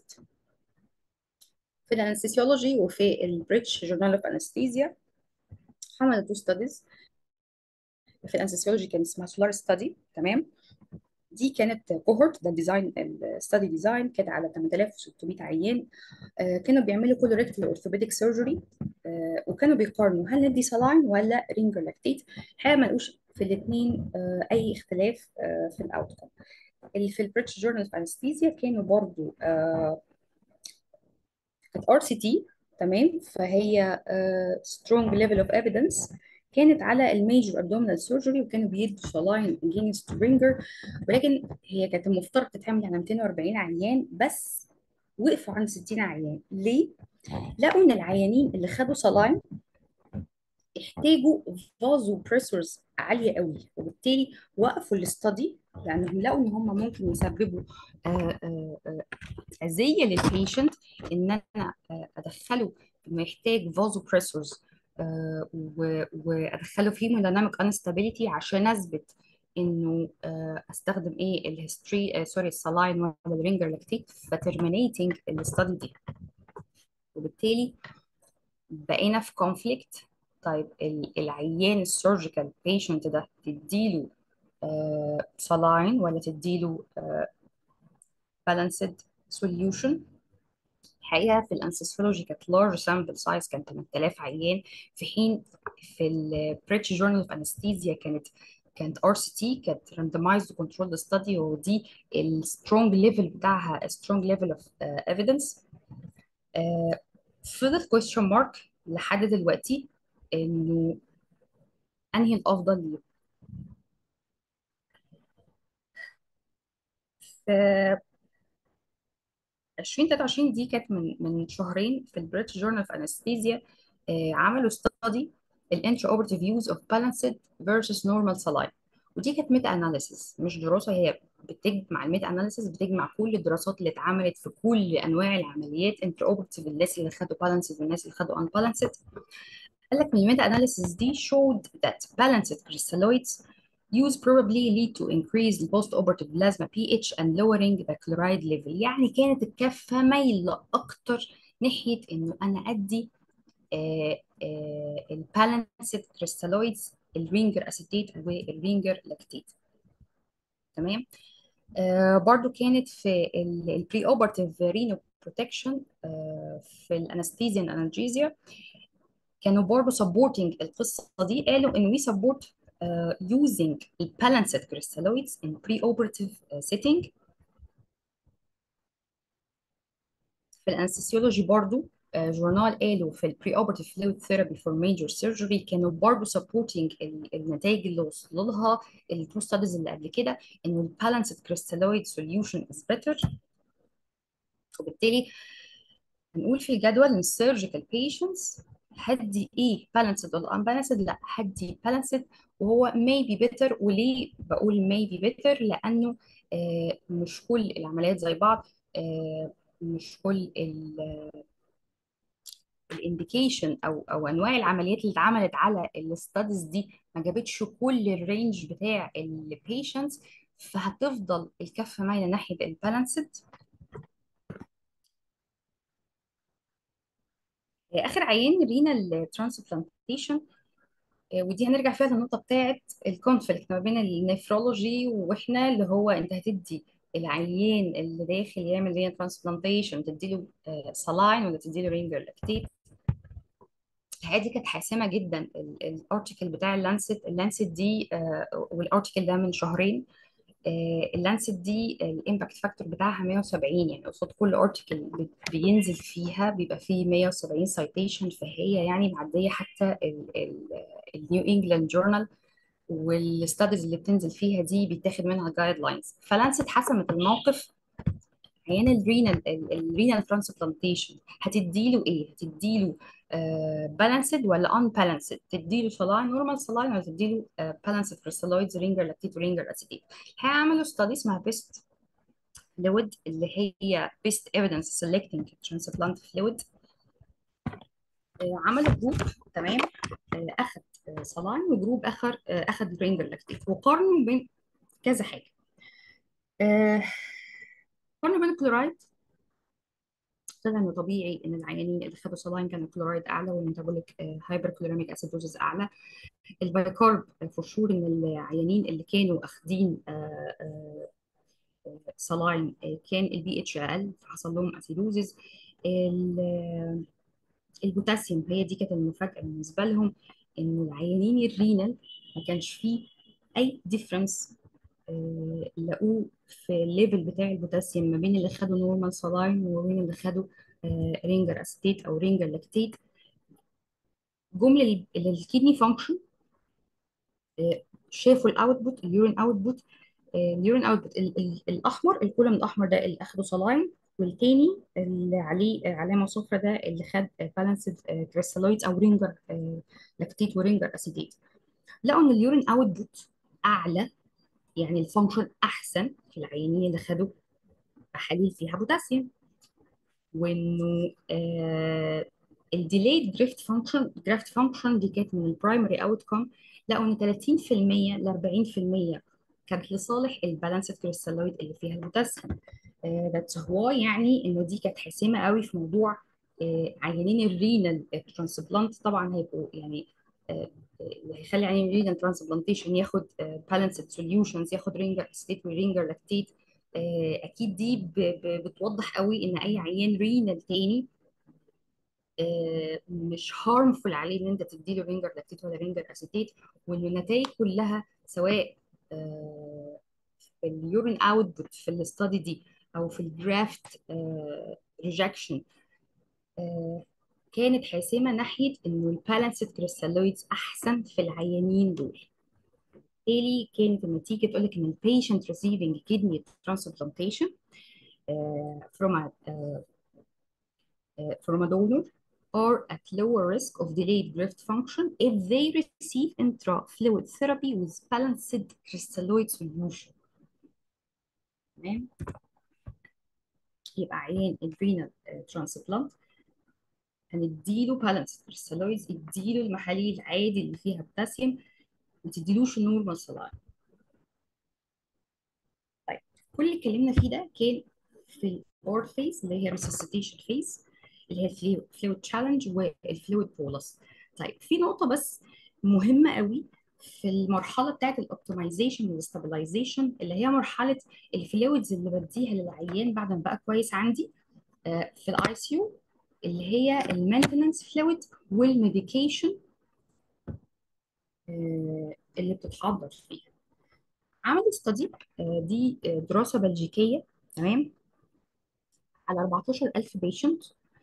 في الانستيسيولوجي وفي البريتش جورنال اوف انستيزيا عملوا تو ستاديز في الانستيسيولوجي كان اسمها سولار ستادي تمام دي كانت كوهورت ده الديزاين الستادي ديزاين كانت على 8600 عيان آه كانوا بيعملوا كولوريكتال اورثوبيديك سيرجري آه وكانوا بيقارنوا هل ندي سلاين ولا رينجر لاكتيت الحقيقه ما لقوش في الاثنين آه اي اختلاف آه في الاوتكم اللي في البريتش جورنال اوف انستيزيا كانوا برضو آه كانت ار سي تي تمام فهي سترونج ليفل اوف ايفيدنس كانت على الميجور ابدومينال سيرجري وكانوا بيدوا سلاين جينست رينجر ولكن هي كانت المفترض تتعمل على 240 عيان بس وقفوا عند 60 عيان ليه؟ لقوا ان العيانين اللي خدوا سلاين احتاجوا فازو بريسورز عاليه قوي وبالتالي وقفوا الاستادي لانهم لقوا ان هم ممكن يسببوا آه، آه، آه، اذيه للبيشنت ان انا آه، ادخله انه يحتاج فازو بريسورز وادخله في هيموديناميك انستابيليتي عشان اثبت انه آه، استخدم ايه الهيستوري سوري السلاين ولا الرينجر لاكتيت فترمينيتنج الاستادي دي وبالتالي بقينا في كونفليكت طيب ال- العيان السيرجيكال بيشنت ده تديله سلاين ولا تديله بالانسد سوليوشن الحقيقه في الانسيستولوجي كانت لارج سامبل سايز كان 8000 عيان في حين في البريتش جورنال اوف انستيزيا كانت كانت ار سي تي كانت راندمايزد كنترول ستادي ودي السترونج ليفل بتاعها سترونج ليفل اوف ايفيدنس فضل question مارك لحد دلوقتي انه انهي الافضل ليه في 2023 دي كانت من من شهرين في البريتش جورنال اوف انستيزيا عملوا ستادي الانترا اوبرتيف يوز اوف بالانسد فيرسس نورمال سلاين ودي كانت ميتا اناليسيس مش دراسه هي بتجمع الميتا اناليسيس بتجمع كل الدراسات اللي اتعملت في كل انواع العمليات انترا اوبرتيف الناس اللي خدوا بالانسد والناس اللي خدوا ان بالانسد قال لك من الميتا اناليسيس دي showed that balanced crystalloids use probably lead to increased post-operative plasma pH and lowering the chloride level يعني كانت الكفة مايلة أكتر ناحية إنه أنا أدي البالانسد كريستالويدز الرينجر اسيتيت والرينجر لاكتيت تمام آه برضو كانت في البري اوبرتيف رينو بروتكشن في الانستيزيان انالجيزيا كانوا برضو سبورتنج القصه دي قالوا ان وي سبورت using balanced crystalloids in pre-operative uh, setting في الانستسيولوجي برضو آه، جورنال قالوا في البري اوبرتيف فلويد ثيرابي فور ميجور سيرجري كانوا برضو سبورتنج النتائج اللي وصلوا لها التو ستاديز اللي قبل كده انه البالانسد كريستالويد سوليوشن از بيتر وبالتالي بنقول في الجدول ان السيرجيكال بيشنتس هدي ايه بالانسد ولا unbalanced لا هدي بالانسد وهو maybe better وليه بقول maybe better لانه آه مش كل العمليات زي بعض آه مش كل الانديكيشن او او انواع العمليات اللي اتعملت على الستاديز دي ما جابتش كل الرينج بتاع البيشنتس فهتفضل الكفه مايله ناحيه البالانسد اخر عيان رينال ترانسبلانتيشن ودي هنرجع فيها للنقطه بتاعه الكونفليكت ما بين النفرولوجي واحنا اللي هو انت هتدي العيان اللي داخل يعمل رينال ترانسبلانتيشن تديله سلاين ولا تديله رينجر لاكتيت الحقيقه دي كانت حاسمه جدا الارتكل بتاع اللانست اللانست دي والارتكل ده من شهرين اللانست دي الامباكت فاكتور بتاعها 170 يعني قصاد كل ارتكل بينزل فيها بيبقى فيه 170 سايتيشن فهي يعني معديه حتى النيو انجلاند جورنال والستاديز اللي بتنزل فيها دي بيتاخد منها جايد لاينز فلانست حسمت الموقف عيان الرينال الرينال ترانسبلانتيشن هتديله ايه؟ هتديله بالانسد ولا ان بالانسد؟ تديله سلاين نورمال سلاين ولا تديله بالانسد كريستالويدز رينجر لاكتيت ورينجر اسيتيت؟ الحقيقه عملوا ستادي اسمها بيست فلويد اللي هي بيست ايفيدنس سيلكتنج ترانسبلانت فلويد عملوا جروب تمام آه، اخذ سلاين وجروب اخر آه، اخذ رينجر لاكتيت وقارنوا بين كذا حاجه آه، قارنوا بين الكلورايد طلع انه طبيعي ان العيانين اللي خدوا سلاين كان الكلورايد اعلى والميتابوليك هايبر كلوريميك اسيدوزز اعلى البايكارب فور شور ان العيانين اللي كانوا اخدين سلاين كان البي اتش اقل فحصل لهم اسيدوزز البوتاسيوم هي دي كانت المفاجاه بالنسبه لهم ان العيانين الرينال ما كانش فيه اي ديفرنس لقوه في الليفل بتاع البوتاسيوم ما بين اللي خدوا نورمال سلاين وما بين اللي خدوا رينجر اسيتيت او رينجر لاكتيت جمله للكيدني فانكشن شافوا الاوتبوت اليورين اوتبوت اليورين اوتبوت الاحمر الكولوم الاحمر ده اللي اخدوا سلاين والتاني اللي عليه علامة صفرا ده اللي خد بالانسد كريستالويدز أو رينجر لاكتيت ورينجر أسيتيت لقوا إن اليورين أوتبوت أعلى يعني الفانكشن أحسن في العيانين اللي خدوا تحاليل فيها بوتاسيوم وانه آه الديليد دريفت فانكشن دريفت فانكشن دي كانت من البرايمري اوتكم لقوا ان 30% ل 40% كانت لصالح البالانسد كريستالويد اللي فيها البوتاسيوم ذاتس هو يعني انه دي كانت حاسمه قوي في موضوع آه عيانين الرينال ترانسبلانت طبعا هيبقوا يعني آه اللي هيخلي عيان الرينال ترانسبلانتيشن ياخد بالانسد سوليوشنز ياخد رينجر ستيت ورينجر لاكتيت اكيد دي ب- ب- بتوضح قوي ان اي عيان رينال تاني آه، مش هارمفul عليه ان انت تديله رينجر لاكتيت ولا رينجر اسيتيت وان النتائج كلها سواء آه، في اليورين اوتبوت في الاستادي دي او في الجرافت ريجكشن كانت حاسمه ناحيه انه البالانسد كريستالويدز احسن في العيانين دول بالتالي كانت النتيجه تقول لك ان البيشنت receiving kidney transplantation uh, from a uh, uh, from a donor are at lower risk of delayed graft function if they receive intrafluid therapy with balanced crystalloid solution تمام يبقى عيان الرينال ترانسبلانت هنديله balanced crystalloids اديله المحاليل العادي اللي فيها بوتاسيوم ما تديلوش النورمال سلاين طيب كل اللي اتكلمنا فيه ده كان في الاور فيز اللي هي resuscitation phase اللي هي الفلويد تشالنج والفلويد بولس طيب في نقطة بس مهمة قوي في المرحلة بتاعت الاوبتمايزيشن والستابلايزيشن اللي هي مرحلة الفلويدز اللي بديها للعيان بعد ما بقى كويس عندي آه، في الاي سي يو اللي هي المينتننس فلويد والميديكيشن اللي بتتحضر فيها عملوا استدي دي آه، دراسة بلجيكية تمام على 14000 بيشنت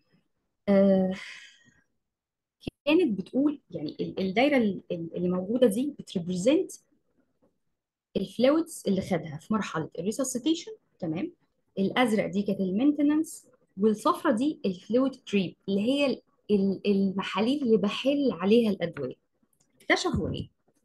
كانت بتقول يعني ال- الدايره ال- ال- اللي موجوده دي بتريبريزنت الفلويدز اللي خدها في مرحله الريسسيتيشن تمام الازرق دي كانت المينتننس والصفرة دي الفلويد كريب اللي هي ال- ال- المحاليل اللي بحل عليها الادويه اكتشفوا ايه؟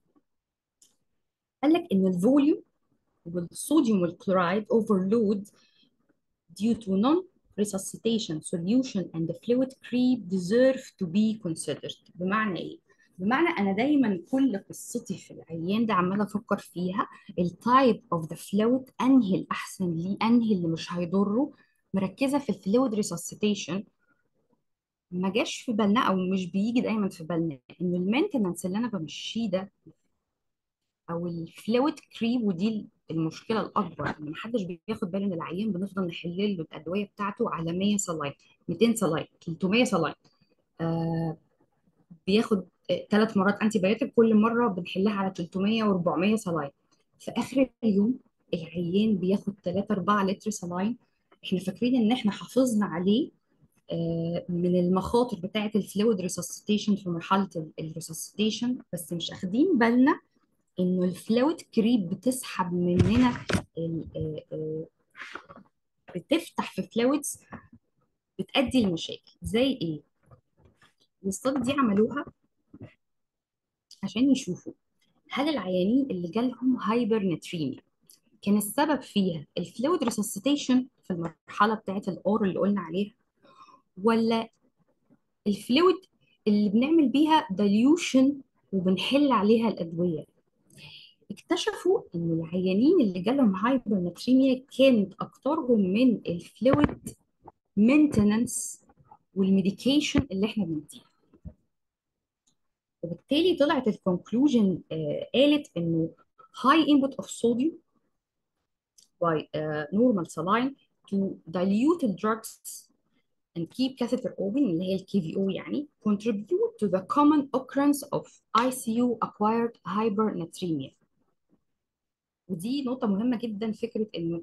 قال لك ان الفوليوم والصوديوم والكلورايد اوفرلود due to non-resuscitation solution and the fluid creep deserve to be considered بمعنى ايه؟ بمعنى انا دايما كل قصتي في العيان ده عماله افكر فيها التايب اوف ذا فلويد انهي الاحسن ليه انهي اللي مش هيضره مركزه في الفلويد ريسسيتيشن ما جاش في بالنا او مش بيجي دايما في بالنا ان المينتننس اللي انا بمشيه ده او الفلويد كريب ودي المشكله الاكبر ان محدش بياخد باله ان العيان بنفضل نحل له الادويه بتاعته على 100 صلاين 200 صلاين 300 صلاين آه بياخد ثلاث مرات انتي بايوتيك كل مره بنحلها على 300 و400 صلاين في اخر اليوم العيان بياخد 3 4 لتر صلاين احنا فاكرين ان احنا حافظنا عليه آه، من المخاطر بتاعه الفلويد ريسسيتيشن في مرحله الريسسيتيشن بس مش اخدين بالنا انه الفلويد كريب بتسحب مننا ال- آه، آه، بتفتح في فلويدز بتأدي لمشاكل زي ايه؟ الاستادي دي عملوها عشان يشوفوا هل العيانين اللي جالهم هايبر نتريميا كان السبب فيها الفلويد ريسسيتيشن في المرحله بتاعت الاور اللي قلنا عليها ولا الفلويد اللي بنعمل بيها دايليوشن وبنحل عليها الادويه اكتشفوا ان العيانين اللي جالهم هايبر نتريميا كانت اكترهم من الفلويد مينتننس والميديكيشن اللي احنا بنديها وبالتالي طلعت الكونكلوجن قالت انه high input of sodium by uh, normal saline to dilute the drugs and keep catheter open اللي هي الكي في او يعني contribute to the common occurrence of ICU acquired hypernatremia ودي نقطة مهمة جدا فكرة انه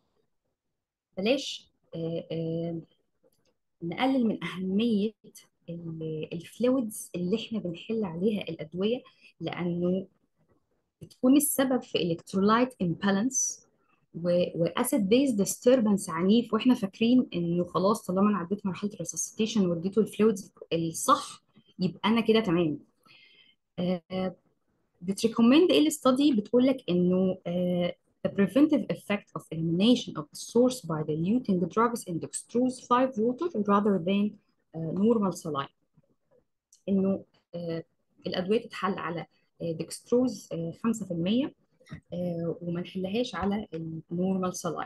بلاش آه، آه، نقلل من أهمية الفلويدز اللي احنا بنحل عليها الأدوية لأنه بتكون السبب في electrolyte imbalance واسيد بيز ديستربنس عنيف واحنا فاكرين انه خلاص طالما انا عديت مرحله الريسسيتيشن واديته الفلويدز الصح يبقى انا كده تمام آه، بتريكومند ايه الاستادي بتقول لك انه آه، the preventive effect of elimination of the source by diluting drugs in dextrose 5 water rather than uh, normal saline انه آه، الادويه تتحل على دextrose 5% آه، وما نحلهاش على النورمال saline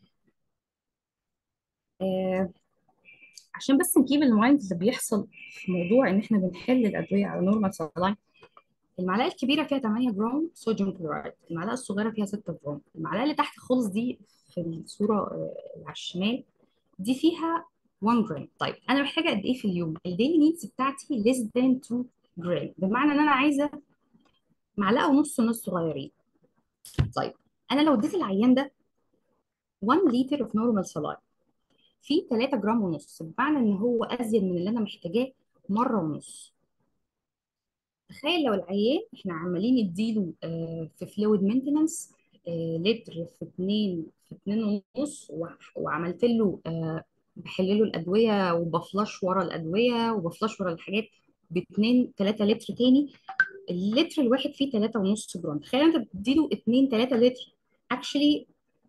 آه، عشان بس نجيب المايند اللي بيحصل في موضوع ان احنا بنحل الادويه على نورمال saline المعلقه الكبيره فيها 8 جرام صوديوم كلورايد المعلقه الصغيره فيها 6 جرام المعلقه اللي تحت خالص دي في الصوره آه، اللي على الشمال دي فيها 1 جرام طيب انا محتاجه قد ايه في اليوم الديلي نيدز بتاعتي less than 2 جرام بمعنى ان انا عايزه معلقه ونص نص صغيرين طيب انا لو اديت العيان ده 1 لتر اوف نورمال saline في 3 جرام ونص بمعنى ان هو ازيد من اللي انا محتاجاه مره ونص تخيل لو العيان احنا عمالين نديله آه، في فلويد مينتننس لتر في اتنين في اتنين ونص وع- وعملت له آه، بحل له الادويه وبفلش ورا الادويه وبفلش ورا الحاجات باتنين تلاتة لتر تاني اللتر الواحد فيه تلاتة ونص جرام تخيل انت بتديله اتنين تلاتة لتر actually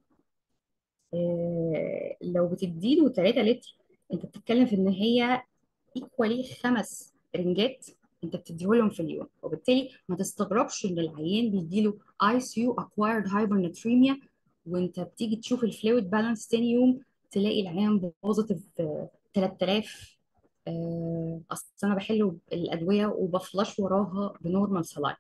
آه، لو بتديله 3 لتر انت بتتكلم في ان هي ايكوالي خمس رنجات انت بتديهولهم في اليوم وبالتالي ما تستغربش ان العيان بيديله اي سي يو اكوايرد هايبرناتريميا وانت بتيجي تشوف الفلويد بالانس تاني يوم تلاقي العيان بوزيتيف 3000 آه، اصل انا بحل الادويه وبفلش وراها بنورمال سلاين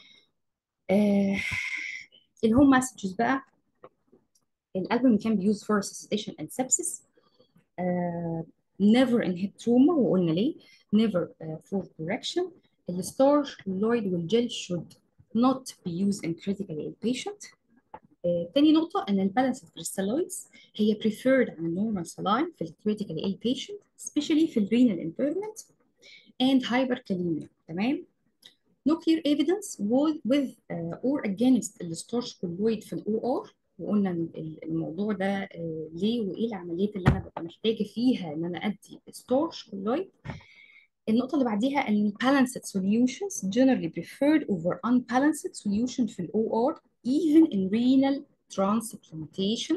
الهوم مسجز بقى الالبوم كان بيوز فور resuscitation and sepsis uh, never inhibit trauma وقلنا ليه never uh, for correction الستارش واللويد والجل should not be used in critically ill patient uh, تاني نقطة إن البالانس crystalloids هي preferred عن normal saline في ال critically ill patient especially في ال renal impairment and hyperkalemia تمام no clear evidence with, with uh, or against الستارش كولويد في الاو ار وقلنا إن ال- الموضوع ده uh, ليه وايه العمليات اللي انا ببقى محتاجه فيها ان انا ادي ستارش كولويد النقطه اللي بعديها ان balanced solutions generally preferred over unbalanced solution في الاو ار even in renal transplantation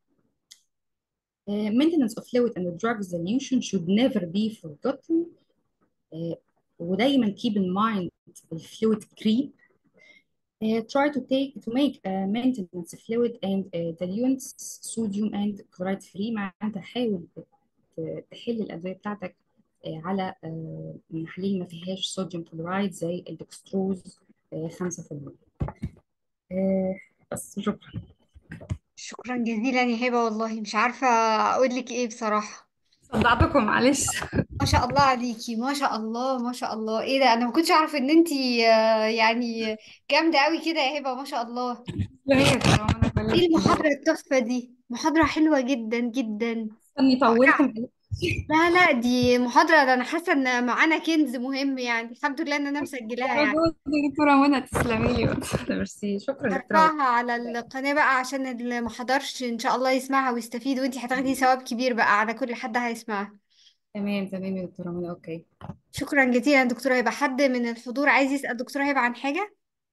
Uh, maintenance of fluid and the drug solution should never be forgotten uh, ودايما keep in mind الفلويد creep Uh, try to take to make uh, maintenance fluid and uh, diluents sodium and chloride free مع انت حاول ت- تحل الادويه بتاعتك uh, على uh, محاليل ما فيهاش صوديوم كلورايد زي الدكستروز uh, 5% uh, بس شكرا شكرا جزيلا يا هبة والله مش عارفة اقول لك ايه بصراحة صدعتكم معلش ما شاء الله عليكي ما شاء الله ما شاء الله ايه ده انا ما كنتش اعرف ان انتي آه، يعني جامدة قوي كده يا هبة ما شاء الله لا هي طبعا انا ايه بلشت المحاضرة التحفة دي محاضرة حلوة جدا جدا اني طولت رائعة. لا لا دي محاضرة ده انا حاسة ان معانا كنز مهم يعني الحمد لله ان انا مسجلاها يعني موجود يا دكتوره منى تسلمي لي ميرسي شكرا دكتوره منى. هرفعها على القناة بقى عشان اللي ما حضرش ان شاء الله يسمعها ويستفيد وانتي هتاخدي ثواب كبير بقى على كل حد هيسمعها تمام تمام يا دكتوره منى اوكي شكرا جزيلا دكتورة هبة حد من الحضور عايز يسأل دكتورة هبة عن حاجة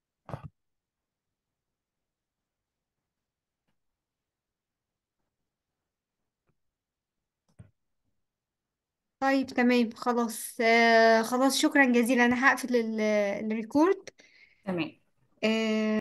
طيب تمام خلاص آه خلاص شكرا جزيلا انا هقفل ال- الريكورد تمام آه